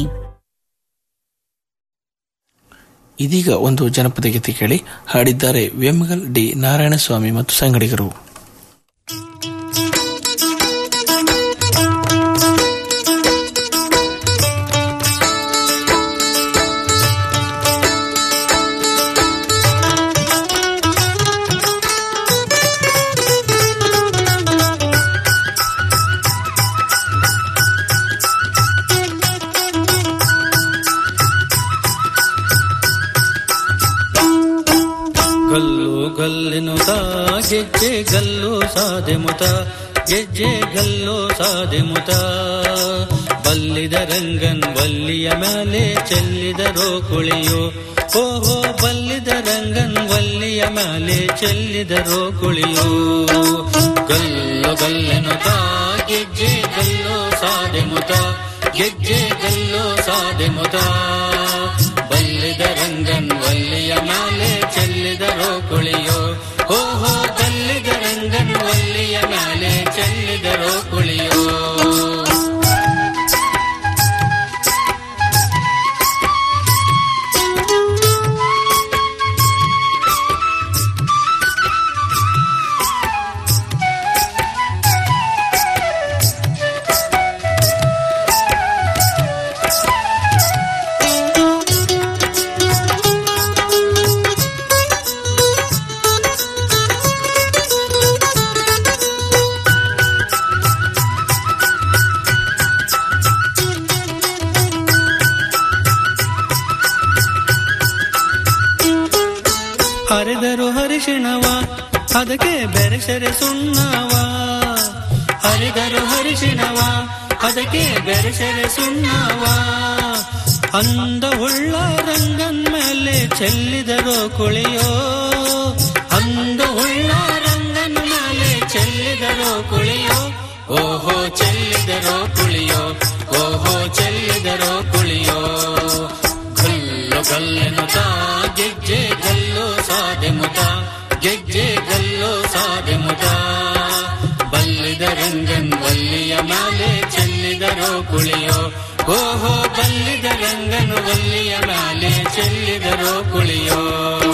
ಇದೀಗ ಒಂದು ಜನಪದ ಗೀತೆ ಕೇಳಿ ಹಾಡಿದ್ದಾರೆ ವೇಮಗಲ್ ಡಿ ನಾರಾಯಣಸ್ವಾಮಿ ಮತ್ತು ಸಂಗಡಿಗರು ಸಾದೆ ಮುತ ಗೆಜ್ಜೆ ಗಲ್ಲೋ ಸಾದೆ ಮುತ ಬಲ್ಲಿದ ರಂಗನ್ ವಲ್ಲಿಯ ಮೇಲೆ ಚೆಲ್ಲಿದರೋ ಕುಳಿಯೋ ಓಹೋ ಬಲ್ಲಿದ ರಂಗನ್ ವಲ್ಲಿಯ ಮೇಲೆ ಚೆಲ್ಲಿದರೋ ಕುಳಿಯೋ ಗಲ್ಲು ಗಲ್ಲೆನುತ ಗೆಜ್ಜೆ ಗಲ್ಲೋ ಸಾದೆ ಮುತ ಗೆಜ್ಜೆ ಗಲ್ಲೋ ಸಾದೆ ಮುತ ಬಲ್ಲಿದ ರಂಗನ್ ವಲ್ಲಿಯ ಮೇಲೆ ಚೆಲ್ಲಿದರೋ ಕುಳಿಯೋ ಓಹೋ ಬಲ್ಲಿದ ರಂಗನ್ ವಲ್ಲಿಯ ಮೇಲೆ ಚೆಲ್ಲಿದರೋ ಕುಳಿಯೋ ಹರಿದರು ಹರಿಶಿಣವ ಅದಕ್ಕೆ ಬೆರೆಸರೆ ಸುಣ್ಣವ ಹರಿದರು ಹರಿಶಿಣವ ಅದಕ್ಕೆ ಬೆರೆಸರೆ ಸುಣ್ಣವ ಅಂದ ಉಳ್ಳ ರಂಗನ್ ಮೇಲೆ ಚೆಲ್ಲಿದರೋ ಕುಳಿಯೋ ಅಂದ ಉಳ್ಳ ರಂಗನ್ ಮೇಲೆ ಚೆಲ್ಲಿದರೋ ಕುಳಿಯೋ ಓಹೋ ಚೆಲ್ಲಿದರೋ ಕುಳಿಯೋ ಓಹೋ ಚೆಲ್ಲಿದರೋ ಕುಳಿಯೋ ಗಲ್ಲು ಗಲ್ಲೆನುತ ಗೆಜ್ಜೆ ಗಲ್ಲು ಸಾದೆ ಮುತ ಗೆಜ್ಜೆ ಗಲ್ಲು ಸಾದೆ ಮುತ ಬಲ್ಲಿದ ರಂಗನ್ ವಲ್ಲಿಯ ಮೇಲೆ ಚೆಲ್ಲಿದರೋ ಕುಳಿಯೋ ಓಹೋ ಬಲ್ಲಿದ ರಂಗನ್ ವಲ್ಲಿಯ ಮೇಲೆ ಚೆಲ್ಲಿದರೋ ಕುಳಿಯೋ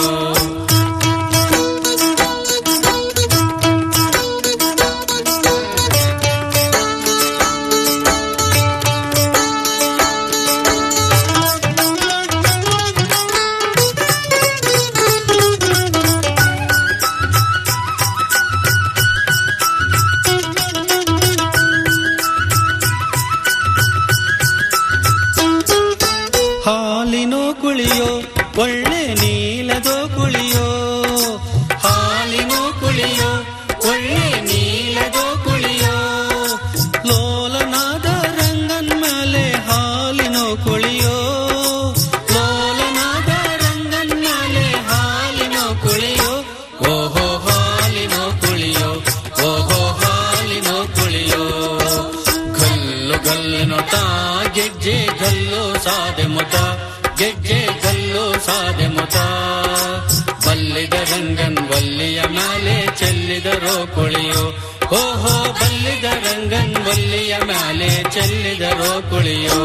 ಹಾಲಿನೋ ಕುಳಿಯೋ ಒಳ್ಳೆ ನೀಲದೋ ಕುಳಿಯೋ ಹಾಲಿನೋ ಕುಳಿಯೋ ಒಳ್ಳೆ ನೀಲದೋ ಕುಳಿಯೋ ಲೋಲನಾದ ರಂಗನ್ ಮೇಲೆ ಹಾಲಿನೋ ಕುಳಿಯೋ ಲೋಲನಾದ ರಂಗನ್ ಮೇಲೆ ಹಾಲಿನೋ ಕುಳಿಯೋ ಓಹೋ ಹಾಲಿನೋ ಕುಳಿಯೋ ಓಹೋ ಹಾಲಿನೋ ಕುಳಿಯೋ ಗಲ್ಲು ಗಲ್ಲಿನೋ ತಾ ಗೆಜ್ಜೆ ಗಲ್ಲು ಸಾದೆ ಮುತ ಗೆಜ್ಜೆ ಗಲ್ಲು ಸಾದೆ ಮುತ ಬಲ್ಲಿದ ರಂಗನ್ ವಲ್ಲಿಯ ಮೇಲೆ ಚೆಲ್ಲಿದರೋ ಕುಳಿಯೋ ಓಹೋ ಬಲ್ಲಿದ ರಂಗನ್ ವಲ್ಲಿಯ ಮೇಲೆ ಚೆಲ್ಲಿದರೋ ಕುಳಿಯೋ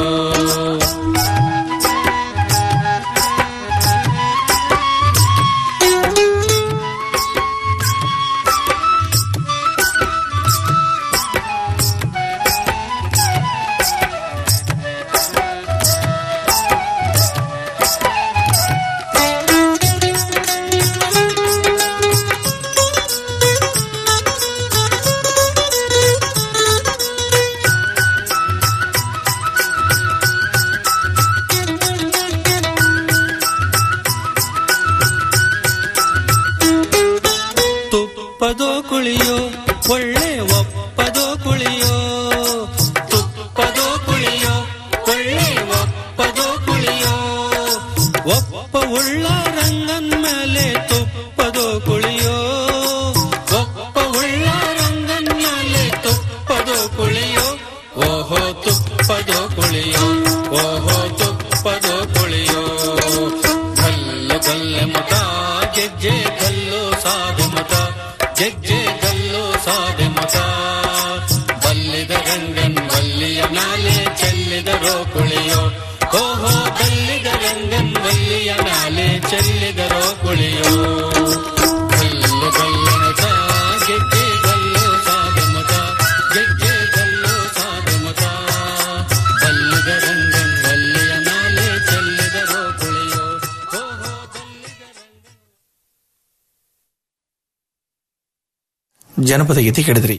ತುಪ್ಪದೋ ಕುಳಿಯೋ ಒಳ್ಳೆ ಒಪ್ಪದೋ ಕುಳಿಯೋ ತುಪ್ಪದೋ ಕುಳಿಯೋ ಒಳ್ಳೆ ಒಪ್ಪದೋ ಕುಳಿಯೋ ಒಪ್ಪ ಉಳ್ಳ ರಂಗನ್ ಮೇಲೆ ತುಪ್ಪದೋ ಕುಳಿಯೋ ಒಪ್ಪ ಉಳ್ಳ ರಂಗನ್ ಮೇಲೆ ತುಪ್ಪದೋ ಕುಳಿಯೋ ಓಹೋ ತುಪ್ಪದೋ ಕುಳಿಯೋ ಓಹೋ ತುಪ್ಪದೋ ಕುಳಿಯೋ ಗಲ್ಲು ಗಲ್ಲೆ ಮುತ ಗೆಜ್ಜೆ ಗಲ್ಲು ಸಾದೆ ಮುತ ಗೆಜ್ಜೆ ಗಲ್ಲು ಸಾದೆ ಮುತ ಬಲ್ಲಿದ ರಂಗನ್ ವಲ್ಲಿಯ ಮ್ಯಾಲೆ ಚೆಲ್ಲಿದರೋ ಕುಳಿಯೋ ಓಹೋ ಬಲ್ಲಿದ ರಂಗನ್ ವಲ್ಲಿಯ ಮ್ಯಾಲೆ ಚೆಲ್ಲಿದರೋ ಕುಳಿಯೋ ಗಲ್ಲು ಗಲ್ಲು ಮುತ ಗೆಜ್ಜೆ ಗಲ್ಲು ಸಾದೆ ಮುತ ಗೆಜ್ಜೆ ಗಲ್ಲು ಸಾದೆ ಮುತ ಬಲ್ಲಿದ ರಂಗನ್ ವಲ್ಲಿಯ ಮ್ಯಾಲೆ ಚೆಲ್ಲಿದರೋ ಕುಳಿಯೋ ಜನಪದ ಗೀತೆ ಕೇಳಿದ್ರಿ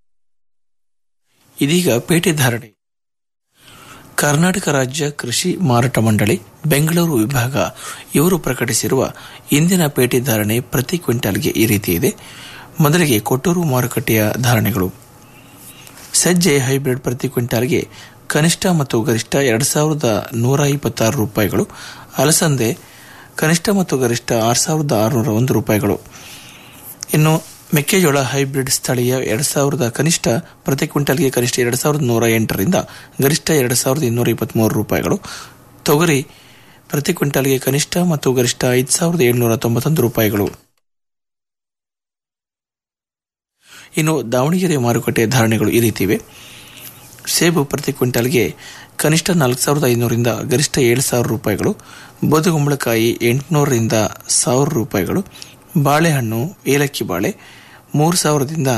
ಇದೀಗ ಪೇಟೆ ಧಾರಣೆ ಕರ್ನಾಟಕ ರಾಜ್ಯ ಕೃಷಿ ಮಾರಾಟ ಮಂಡಳಿ ಬೆಂಗಳೂರು ವಿಭಾಗ ಇವರು ಪ್ರಕಟಿಸಿರುವ ಇಂದಿನ ಪೇಟೆ ಧಾರಣೆ ಪ್ರತಿ ಕ್ವಿಂಟಾಲ್ಗೆ ಈ ರೀತಿ ಇದೆ ಮೊದಲಿಗೆ ಕೊಟ್ಟೂರು ಮಾರುಕಟ್ಟೆಯ ಧಾರಣೆಗಳು ಸಜ್ಜೆ ಹೈಬ್ರಿಡ್ ಪ್ರತಿ ಕ್ವಿಂಟಾಲ್ಗೆ ಕನಿಷ್ಠ ಮತ್ತು ಗರಿಷ್ಠ ಎರಡು ಸಾವಿರದ ನೂರ ಇಪ್ಪತ್ತಾರು ರೂಪಾಯಿಗಳು ಅಲಸಂದೆ ಕನಿಷ್ಠ ಮತ್ತು ಗರಿಷ್ಠ ಆರು ಸಾವಿರದ ಆರುನೂರ ಒಂದು ರೂಪಾಯಿಗಳು ಇನ್ನು ಮೆಕ್ಕೆಜೋಳ ಹೈಬ್ರಿಡ್ ಸ್ಥಳೀಯ ಎರಡು ಸಾವಿರದ ಕನಿಷ್ಠ ಪ್ರತಿ ಕ್ವಿಂಟಲ್ಗೆ ಕನಿಷ್ಠ ಎರಡು ಸಾವಿರದ ನೂರ ಎಂಟರಿಂದ ಗರಿಷ್ಠ ಎರಡು ಸಾವಿರದ ಇನ್ನೂರ ಇಪ್ಪತ್ತ್ಮೂರು ರೂಪಾಯಿಗಳು ತೊಗರಿ ಪ್ರತಿ ಕ್ವಿಂಟಲ್ಗೆ ಕನಿಷ್ಠ ಮತ್ತು ಗರಿಷ್ಠ ಐದು ಸಾವಿರದ ಏಳುನೂರ ತೊಂಬತ್ತೊಂದು ರೂಪಾಯಿಗಳು ಇನ್ನು ದಾವಣಗೆರೆ ಮಾರುಕಟ್ಟೆ ಧಾರಣೆಗಳು ಈ ರೀತಿ ಇವೆ ಸೇಬು ಪ್ರತಿ ಕ್ವಿಂಟಲ್ಗೆ ಕನಿಷ್ಠ ನಾಲ್ಕು ಸಾವಿರದ ಐನೂರಿಂದ ಗರಿಷ್ಠ ಏಳು ಸಾವಿರ ರೂಪಾಯಿಗಳು ಬದುಗುಂಬಳಕಾಯಿ ಎಂಟುನೂರರಿಂದ ಸಾವಿರ ರೂಪಾಯಿಗಳು ಬಾಳೆಹಣ್ಣು ಏಲಕ್ಕಿ ಬಾಳೆ ಮೂರು ಸಾವಿರದಿಂದ